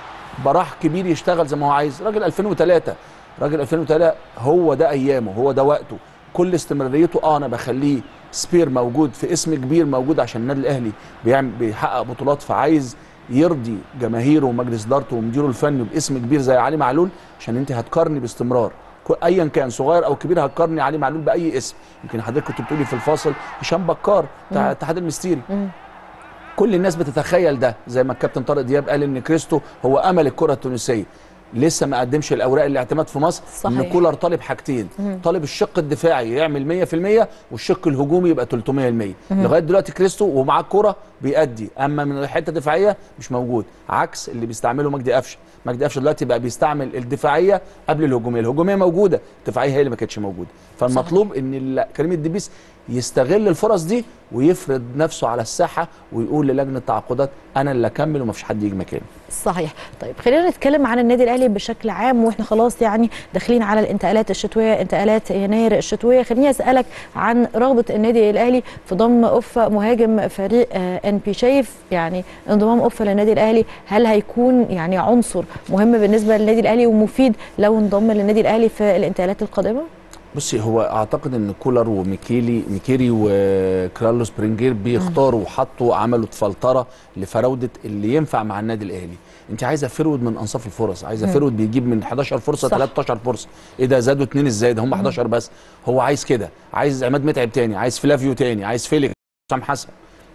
براح كبير يشتغل زي ما هو عايز راجل 2003 راجل 2003 هو ده ايامه هو ده وقته كل استمراريته اه انا بخليه سبير موجود في اسم كبير موجود عشان النادي الاهلي بيعمل بيحقق بطولات فعايز يرضي جماهيره ومجلس ادارته ومديره الفني باسم كبير زي علي معلول عشان انت هتقارني باستمرار كو- ايا كان صغير او كبير هتقارني علي معلول باي اسم يمكن حضرتك كنت بتقولي في الفاصل هشام بكار بتاع مم. الاتحاد المستيري مم. كل الناس بتتخيل ده زي ما الكابتن طارق دياب قال ان كريستو هو امل الكره التونسيه لسه ما قدمش الاوراق الاعتماد في مصر ان صحيح. كولر طالب حاجتين مم. طالب الشق الدفاعي يعمل 100% والشق الهجومي يبقى 300% مم. لغايه دلوقتي كريستو ومعاه الكوره بيأدي اما من الحته الدفاعيه مش موجود عكس اللي بيستعمله مجدي قفشه مجدي قفشه دلوقتي بقى بيستعمل الدفاعيه قبل الهجوميه الهجوميه موجوده الدفاعيه هي اللي ما كانتش موجوده فالمطلوب ان ال- كريم الدبيس يستغل الفرص دي ويفرض نفسه على الساحه ويقول للجنه التعاقدات انا اللي اكمل ومفيش حد يجي مكاني صحيح طيب خلينا نتكلم عن النادي الاهلي بشكل عام واحنا خلاص يعني داخلين على الانتقالات الشتويه انتقالات يناير الشتويه خليني اسالك عن رغبه النادي الاهلي في ضم اوفا مهاجم فريق ان بي شايف يعني انضمام اوفا للنادي الاهلي هل هيكون يعني عنصر مهم بالنسبه للنادي الاهلي ومفيد لو انضم للنادي الاهلي في الانتقالات القادمه بصي هو اعتقد ان كولر وميكيلي ميكيري وكرالوس برينجير بيختاروا وحطوا عملوا فلتره لفراوده اللي ينفع مع النادي الاهلي انت عايزه فرود من انصاف الفرص عايزه مم. فرود بيجيب من 11 فرصه صح. 13 فرصه ايه ده زادوا اتنين ازاي ده هم 11 بس هو عايز كده عايز عماد متعب تاني عايز فلافيو تاني عايز فيليكس حسام حسن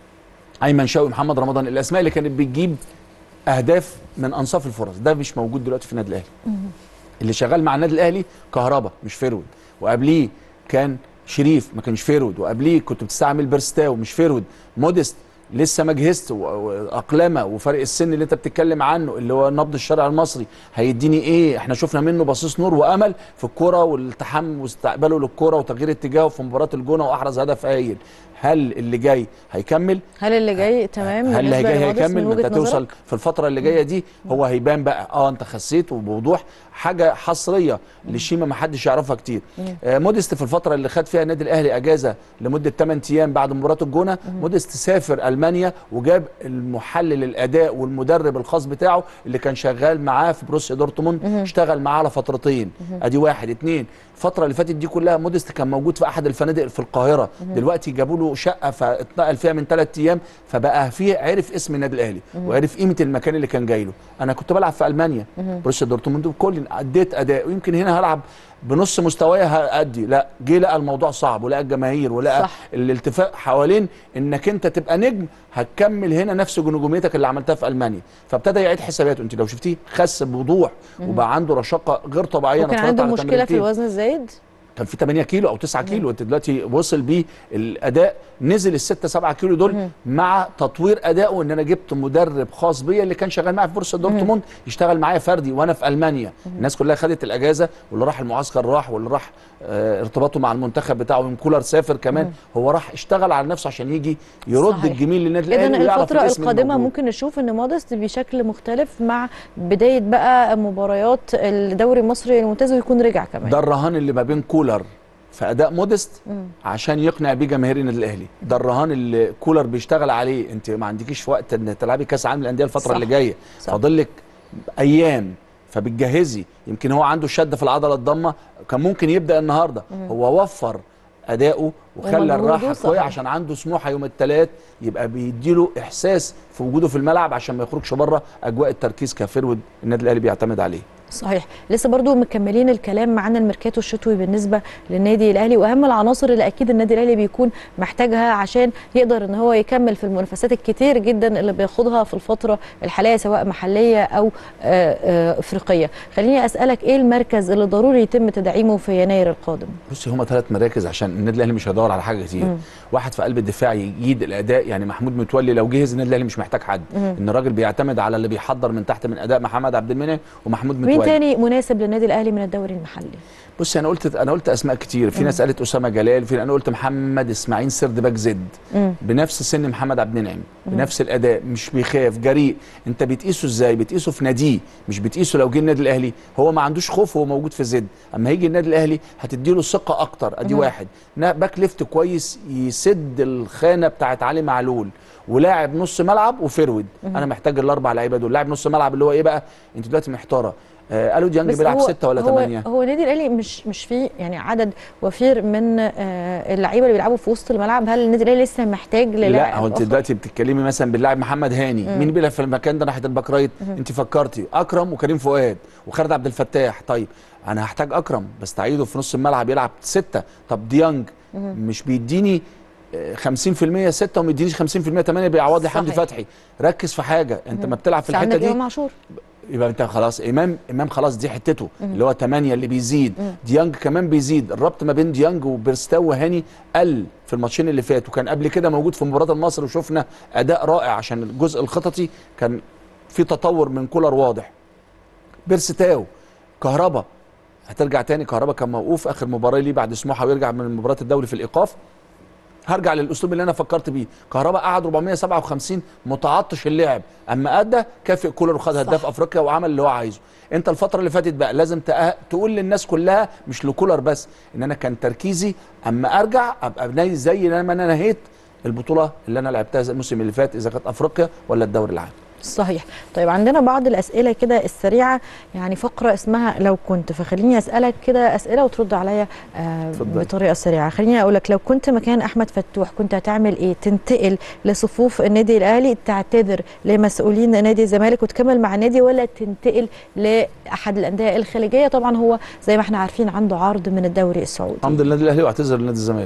ايمن شوقي محمد رمضان الاسماء اللي كانت بتجيب اهداف من انصاف الفرص ده مش موجود دلوقتي في النادي الاهلي اللي شغال مع النادي الاهلي كهربا مش فيرود وقبليه كان شريف ما كانش فيرود وقبليه كنت بتستعمل بيرستاو مش فيرود موديست لسه ما جهزت و- واقلمه وفرق السن اللي انت بتتكلم عنه اللي هو نبض الشارع المصري هيديني ايه احنا شفنا منه بصيص نور وامل في الكوره والالتحام واستقباله للكوره وتغيير اتجاهه في مباراه الجونه واحرز هدف هايل هل اللي جاي هيكمل هل اللي جاي تمام هل اللي بالنسبة جاي لموديس هيكمل من ما انت وجهة هتوصل نظرك؟ في الفتره اللي جايه دي هو هيبان بقى اه انت خسيت وبوضوح حاجه حصريه لشيما ما حدش يعرفها كتير مم. آه موديست في الفتره اللي خد فيها النادي الاهلي اجازه لمده 8 ايام بعد مباراه الجونه موديست سافر المانيا وجاب المحلل الاداء والمدرب الخاص بتاعه اللي كان شغال معاه في بروسيا دورتموند مهم. اشتغل معاه على فترتين مهم. ادي واحد اتنين الفتره اللي فاتت دي كلها موديست كان موجود في احد الفنادق في القاهره مهم. دلوقتي جابوا له شقه فاتنقل فيها من ثلاث ايام فبقى فيه عرف اسم النادي الاهلي مهم. وعرف قيمه المكان اللي كان جاي له انا كنت بلعب في المانيا مهم. بروسيا دورتموند وكل اديت اداء ويمكن هنا هلعب بنص مستواي هادي لا جه لقى الموضوع صعب ولقى الجماهير ولقى صح. الالتفاق حوالين انك انت تبقى نجم هتكمل هنا نفس نجوميتك اللي عملتها في المانيا فابتدى يعيد حساباته انت لو شفتيه خس بوضوح مهم. وبقى عنده رشاقه غير طبيعيه وكان اتفرجت عنده على مشكله في تمرينتين. الوزن الزايد كان في 8 كيلو او 9 كيلو انت دلوقتي وصل بيه الاداء نزل ال 6 7 كيلو دول مع تطوير ادائه ان انا جبت مدرب خاص بيا اللي كان شغال معايا في بورصه دورتموند يشتغل معايا فردي وانا في المانيا الناس كلها خدت الاجازه واللي راح المعسكر راح واللي راح آه ارتباطه مع المنتخب بتاعه من كولر سافر كمان هو راح اشتغل على نفسه عشان يجي يرد صحيح. الجميل للنادي اذا الاهلي ويعرف الفتره الاسم القادمه الموجود. ممكن نشوف ان مودست بشكل مختلف مع بدايه بقى مباريات الدوري المصري الممتاز ويكون رجع كمان ده الرهان اللي ما بين كولر في اداء مودست مم. عشان يقنع بيه جماهير النادي الاهلي ده الرهان اللي كولر بيشتغل عليه انت ما عندكيش وقت ان تلعبي كاس عالم للانديه الفتره صح. اللي جايه صح. فاضل لك ايام فبتجهزي يمكن هو عنده شده في العضله الضمه كان ممكن يبدا النهارده مم. هو وفر اداؤه وخلى ومجهوده الراحه صح. قويه عشان عنده سموحه يوم الثلاث يبقى بيديله احساس في وجوده في الملعب عشان ما يخرجش بره اجواء التركيز كفرود النادي الاهلي بيعتمد عليه صحيح لسه برضو مكملين الكلام معانا الميركاتو الشتوي بالنسبه للنادي الاهلي واهم العناصر اللي اكيد النادي الاهلي بيكون محتاجها عشان يقدر ان هو يكمل في المنافسات الكتير جدا اللي بياخدها في الفتره الحاليه سواء محليه او آه، آه، افريقيه خليني اسالك ايه المركز اللي ضروري يتم تدعيمه في يناير القادم بصي هما ثلاث مراكز عشان النادي الاهلي مش هيدور على حاجه كتير مم. واحد في قلب الدفاع يجيد الاداء يعني محمود متولي لو جهز النادي الاهلي مش محتاج حد مم. ان الراجل بيعتمد على اللي بيحضر من تحت من اداء محمد عبد المنعم ومحمود مين متولي تاني مناسب للنادي الاهلي من الدوري المحلي بصي انا قلت انا قلت اسماء كتير في ناس قالت اسامه جلال في انا قلت محمد اسماعيل سرد باك زد مم. بنفس سن محمد عبد المنعم مم. بنفس الاداء مش بيخاف جريء انت بتقيسه ازاي بتقيسه في ناديه مش بتقيسه لو جه النادي الاهلي هو ما عندوش خوف هو موجود في زد اما هيجي النادي الاهلي هتديله ثقه اكتر ادي مم. واحد نا- باك ليفت كويس يسد الخانه بتاعت علي معلول ولاعب نص ملعب وفرود مم. انا محتاج الاربع لعيبه دول لاعب نص ملعب اللي هو ايه بقى انت دلوقتي محتاره آه الو ديانج بس بيلعب هو- ستة ولا هو ثمانية هو النادي الاهلي مش مش فيه يعني عدد وفير من آه، اللعيبه اللي بيلعبوا في وسط الملعب هل النادي الاهلي لسه محتاج للاعب لا هو انت آخر؟ دلوقتي بتتكلمي مثلا باللاعب محمد هاني مم. مين بيلعب في المكان ده ناحيه الباك رايت مم. انت فكرتي اكرم وكريم فؤاد وخالد عبد الفتاح طيب انا هحتاج اكرم بس تعيده في نص الملعب يلعب ستة طب ديانج مم. مش بيديني آه، 50% ستة وما يدينيش 50% 8 بيعوض لي حمدي صحيح. فتحي ركز في حاجه انت مم. ما بتلعب في بس الحته عندك دي امام عاشور يبقى انت خلاص امام امام خلاص دي حتته مم. اللي هو 8 اللي بيزيد مم. ديانج كمان بيزيد الربط ما بين ديانج وبيرستاو وهاني قل في الماتشين اللي فاتوا وكان قبل كده موجود في مباراه المصري وشفنا اداء رائع عشان الجزء الخططي كان في تطور من كولر واضح بيرستاو كهربا هترجع تاني كهربا كان موقوف اخر مباراه ليه بعد سموحه ويرجع من مباراه الدوري في الايقاف هرجع للاسلوب اللي انا فكرت بيه كهربا قعد 457 متعطش اللعب اما ادى كافئ كولر وخد هداف افريقيا وعمل اللي هو عايزه انت الفتره اللي فاتت بقى لازم تأه... تقول للناس كلها مش لكولر بس ان انا كان تركيزي اما ارجع ابقى ناي زي لما انا نهيت البطوله اللي انا لعبتها زي الموسم اللي فات اذا كانت افريقيا ولا الدوري العام صحيح طيب عندنا بعض الاسئله كده السريعه يعني فقره اسمها لو كنت فخليني اسالك كده اسئله وترد عليا آه اتفضلي. بطريقه سريعه خليني اقول لك لو كنت مكان احمد فتوح كنت هتعمل ايه تنتقل لصفوف النادي الاهلي تعتذر لمسؤولين نادي الزمالك وتكمل مع النادي ولا تنتقل لاحد الانديه الخليجيه طبعا هو زي ما احنا عارفين عنده عرض من الدوري السعودي امضي للنادي الاهلي واعتذر لنادي الزمالك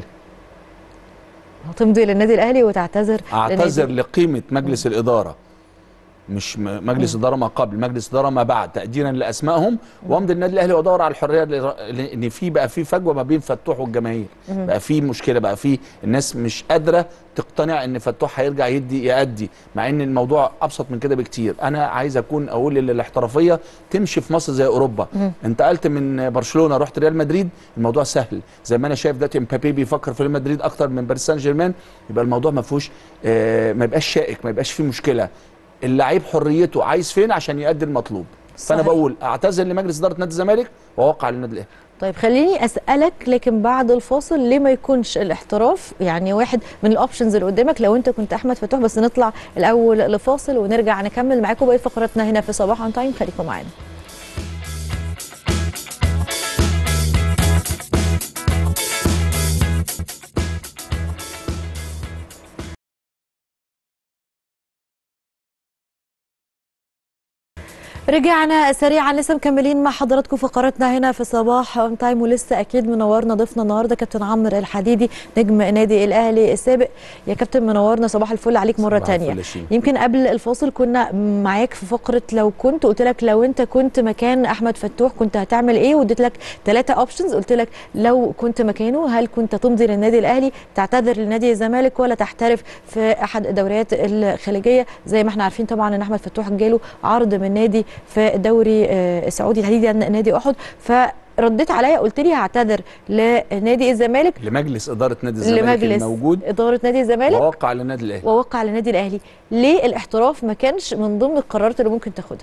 هتمضي للنادي الاهلي وتعتذر اعتذر لنادي- لقيمه مجلس الاداره مش م- مجلس اداره ما قبل مجلس اداره ما بعد تقديرا لاسمائهم وامضي النادي الاهلي وادور على الحريه اللي- ان في بقى في فجوه ما بين فتوح والجماهير مم. بقى في مشكله بقى في الناس مش قادره تقتنع ان فتوح هيرجع يدي يأدي مع ان الموضوع ابسط من كده بكتير انا عايز اكون اقول ان الاحترافيه تمشي في مصر زي اوروبا مم. انتقلت من برشلونه رحت ريال مدريد الموضوع سهل زي ما انا شايف دلوقتي امبابي بيفكر في ريال مدريد اكتر من باريس سان جيرمان يبقى الموضوع ما فيهوش آه ما يبقاش شائك ما يبقاش فيه مشكله اللعيب حريته عايز فين عشان يأدي المطلوب فانا صحيح. بقول اعتذر لمجلس اداره نادي الزمالك واوقع للنادي الاهلي طيب خليني اسالك لكن بعد الفاصل ليه ما يكونش الاحتراف يعني واحد من الاوبشنز اللي قدامك لو انت كنت احمد فتوح بس نطلع الاول لفاصل ونرجع نكمل معاكم باقي فقراتنا هنا في صباح اون تايم خليكم معانا رجعنا سريعا لسه مكملين مع حضراتكم فقراتنا هنا في صباح اون تايم ولسه اكيد منورنا ضيفنا النهارده كابتن عمرو الحديدي نجم نادي الاهلي السابق يا كابتن منورنا صباح الفل عليك مره صباح تانية الفل يا شيماء. يمكن قبل الفاصل كنا معاك في فقره لو كنت قلت لك لو انت كنت مكان احمد فتوح كنت هتعمل ايه واديت لك ثلاثه اوبشنز قلت لك لو كنت مكانه هل كنت تمضي للنادي الاهلي تعتذر لنادي الزمالك ولا تحترف في احد الدوريات الخليجيه زي ما احنا عارفين طبعا ان احمد فتوح جاله عرض من نادي في الدوري آه، السعودي تحديدا نادي احد فرديت عليا قلت لي هعتذر لنادي الزمالك لمجلس اداره نادي الزمالك لمجلس الموجود اداره نادي الزمالك ووقع للنادي الاهلي ووقع للنادي الاهلي ليه الاحتراف ما كانش من ضمن القرارات اللي ممكن تاخدها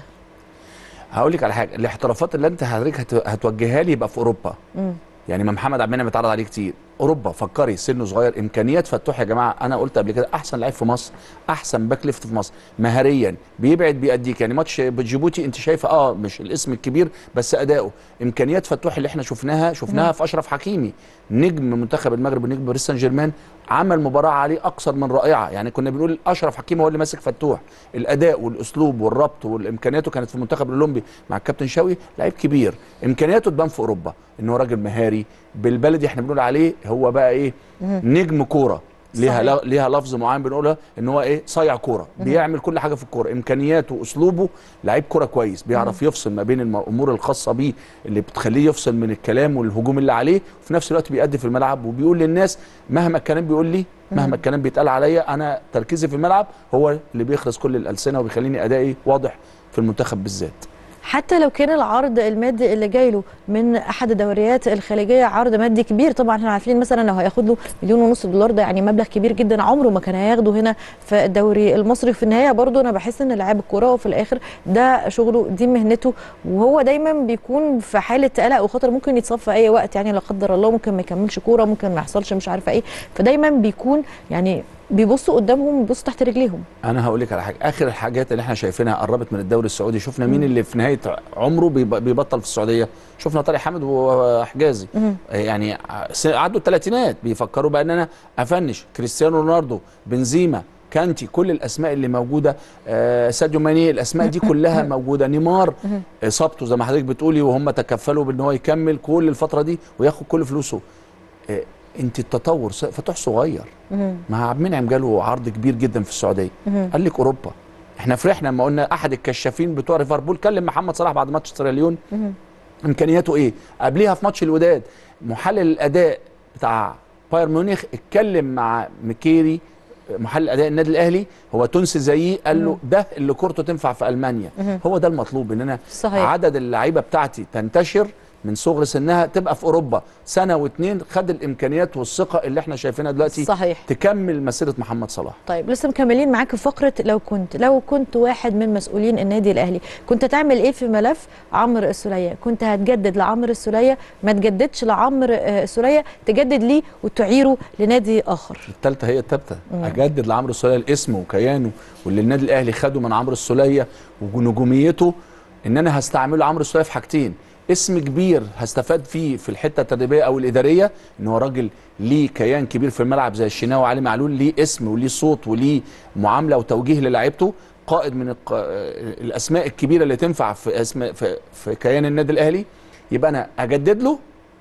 هقول لك على حاجه الاحترافات اللي انت حضرتك هت- هتوجهها لي يبقى في اوروبا مم. يعني ما محمد عبد المنعم اتعرض عليه كتير اوروبا فكري سنه صغير امكانيات فتوح يا جماعه انا قلت قبل كده احسن لعيب في مصر احسن باك ليفت في مصر مهاريا بيبعد بيأديك يعني ماتش جيبوتي انت شايفه اه مش الاسم الكبير بس اداؤه امكانيات فتوح اللي احنا شفناها شفناها مم. في اشرف حكيمي نجم منتخب المغرب ونجم باريس سان جيرمان عمل مباراه عليه اكثر من رائعه يعني كنا بنقول اشرف حكيمي هو اللي ماسك فتوح الاداء والاسلوب والربط والامكانياته كانت في المنتخب الاولمبي مع الكابتن شوقي لعيب كبير امكانياته تبان في اوروبا ان هو راجل مهاري بالبلدي احنا بنقول عليه هو بقى ايه مم. نجم كوره ليها صحيح. لا ليها لفظ معين بنقولها ان هو ايه صايع كوره مم. بيعمل كل حاجه في الكوره امكانياته اسلوبه لعيب كوره كويس بيعرف يفصل ما بين الم- الامور الخاصه بيه اللي بتخليه يفصل من الكلام والهجوم اللي عليه وفي نفس الوقت بيأدي في الملعب وبيقول للناس مهما الكلام بيقول لي مهما مم. الكلام بيتقال عليا انا تركيزي في الملعب هو اللي بيخلص كل الالسنه وبيخليني ادائي واضح في المنتخب بالذات حتى لو كان العرض المادي اللي جاي له من احد الدوريات الخليجيه عرض مادي كبير طبعا احنا عارفين مثلا لو هياخد له مليون ونص دولار ده يعني مبلغ كبير جدا عمره ما كان هياخده هنا في الدوري المصري في النهايه برضو انا بحس ان لاعب الكوره وفي الاخر ده شغله دي مهنته وهو دايما بيكون في حاله قلق وخطر ممكن يتصاب في اي وقت يعني لا قدر الله ممكن ما يكملش كوره ممكن ما يحصلش مش عارفه ايه فدايما بيكون يعني بيبصوا قدامهم بيبصوا تحت رجليهم انا هقول لك على حاجه اخر الحاجات اللي احنا شايفينها قربت من الدوري السعودي شفنا مين اللي في نهايه عمره بيب- بيبطل في السعوديه شفنا طارق حامد وحجازي مم. يعني س- عدوا الثلاثينات بيفكروا بقى ان انا افنش كريستيانو رونالدو بنزيما كانتي كل الاسماء اللي موجوده آه ساديو ماني الاسماء دي كلها موجوده نيمار اصابته زي ما حضرتك بتقولي وهم تكفلوا بان هو يكمل كل الفتره دي وياخد كل فلوسه آه انت التطور س- فتوح صغير مع عبد المنعم جاله عرض كبير جدا في السعوديه مم. قال لك اوروبا احنا فرحنا لما قلنا احد الكشافين بتوع ليفربول كلم محمد صلاح بعد ماتش سيراليون امكانياته ايه قبليها في ماتش الوداد محلل الاداء بتاع بايرن ميونخ اتكلم مع ميكيري محلل اداء النادي الاهلي هو تونسي زيه قال له مم. ده اللي كورته تنفع في المانيا مم. هو ده المطلوب ان انا صحيح. عدد اللعيبه بتاعتي تنتشر من صغر سنها تبقى في اوروبا سنه واتنين خد الامكانيات والثقه اللي احنا شايفينها دلوقتي صحيح. تكمل مسيره محمد صلاح طيب لسه مكملين معاك في فقره لو كنت لو كنت واحد من مسؤولين النادي الاهلي كنت هتعمل ايه في ملف عمرو السوليه كنت هتجدد لعمرو السوليه ما تجددش لعمرو آه، السوليه تجدد ليه وتعيره لنادي اخر الثالثه هي الثابته مم. اجدد لعمرو السوليه الاسم وكيانه واللي النادي الاهلي خده من عمرو السوليه ونجوميته ان انا هستعمله عمرو السوليه في حاجتين اسم كبير هستفاد فيه في الحته التدريبيه او الاداريه ان هو راجل ليه كيان كبير في الملعب زي الشناوي وعلي معلول ليه اسم وليه صوت وليه معامله وتوجيه للاعيبته قائد من الق... الاسماء الكبيره اللي تنفع في اسم في, في كيان النادي الاهلي يبقى انا اجدد له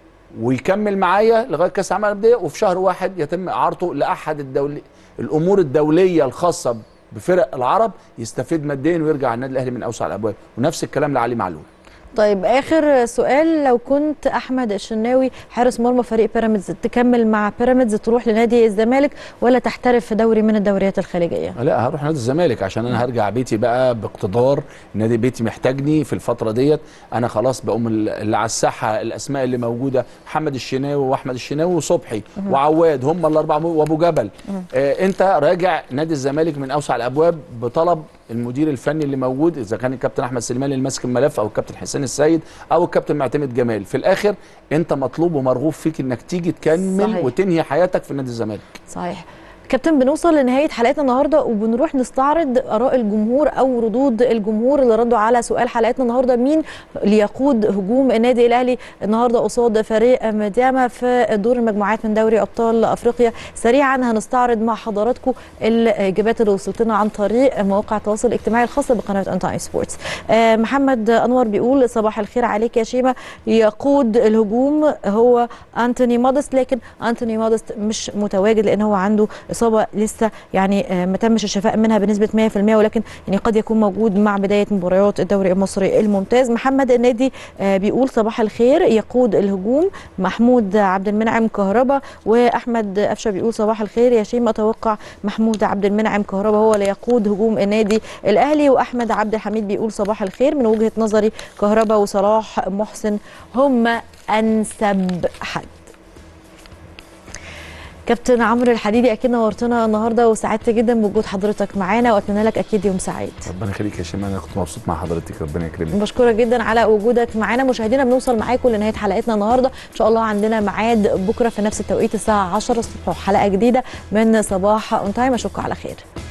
ويكمل معايا لغايه كاس العالم للانديه وفي شهر واحد يتم اعارته لاحد الدولي الامور الدوليه الخاصه بفرق العرب يستفيد ماديا ويرجع النادي الاهلي من اوسع الابواب ونفس الكلام لعلي معلول طيب اخر سؤال لو كنت احمد الشناوي حارس مرمى فريق بيراميدز تكمل مع بيراميدز تروح لنادي الزمالك ولا تحترف في دوري من الدوريات الخليجيه لا هروح نادي الزمالك عشان انا هرجع بيتي بقى باقتدار نادي بيتي محتاجني في الفتره ديت انا خلاص بقوم اللي على الساحه الاسماء اللي موجوده محمد الشناوي واحمد الشناوي وصبحي مهم. وعواد هم الاربعه وابو جبل مم. آه انت راجع نادي الزمالك من اوسع الابواب بطلب المدير الفني اللي موجود اذا كان الكابتن احمد سليمان اللي ماسك الملف او الكابتن حسين السيد او الكابتن معتمد جمال في الاخر انت مطلوب ومرغوب فيك انك تيجي تكمل صحيح. وتنهي حياتك في نادي الزمالك صحيح كابتن بنوصل لنهايه حلقتنا النهارده وبنروح نستعرض اراء الجمهور او ردود الجمهور اللي ردوا على سؤال حلقتنا النهارده مين ليقود هجوم النادي الاهلي النهارده قصاد فريق مدياما في دور المجموعات من دوري ابطال افريقيا سريعا هنستعرض مع حضراتكم الاجابات اللي وصلت لنا عن طريق مواقع التواصل الاجتماعي الخاصه بقناه ان تايم سبورتس آه، محمد انور بيقول صباح الخير عليك يا شيماء يقود الهجوم هو انتوني مودست لكن انتوني مودست مش متواجد لان هو عنده اصابه لسه يعني آه، ما تمش الشفاء منها بنسبه 100% ولكن يعني قد يكون موجود مع بدايه مباريات الدوري المصري الممتاز محمد النادي آه، بيقول صباح الخير يقود الهجوم محمود عبد المنعم كهربا واحمد قفشه بيقول صباح الخير يا شيماء اتوقع محمود عبد المنعم كهربا هو اللي يقود هجوم النادي الاهلي واحمد عبد الحميد بيقول صباح الخير من وجهه نظري كهربا وصلاح محسن هم انسب حد كابتن عمرو الحديدي اكيد نورتنا النهارده وسعدت جدا بوجود حضرتك معانا واتمنى لك اكيد يوم سعيد ربنا يخليك يا شيماء انا كنت مبسوط مع حضرتك ربنا يكرمك بشكرك جدا على وجودك معانا مشاهدينا بنوصل معاكم لنهايه حلقتنا النهارده ان شاء الله عندنا ميعاد بكره في نفس التوقيت الساعه 10 الصبح وحلقه جديده من صباح اون تايم اشوفكم على خير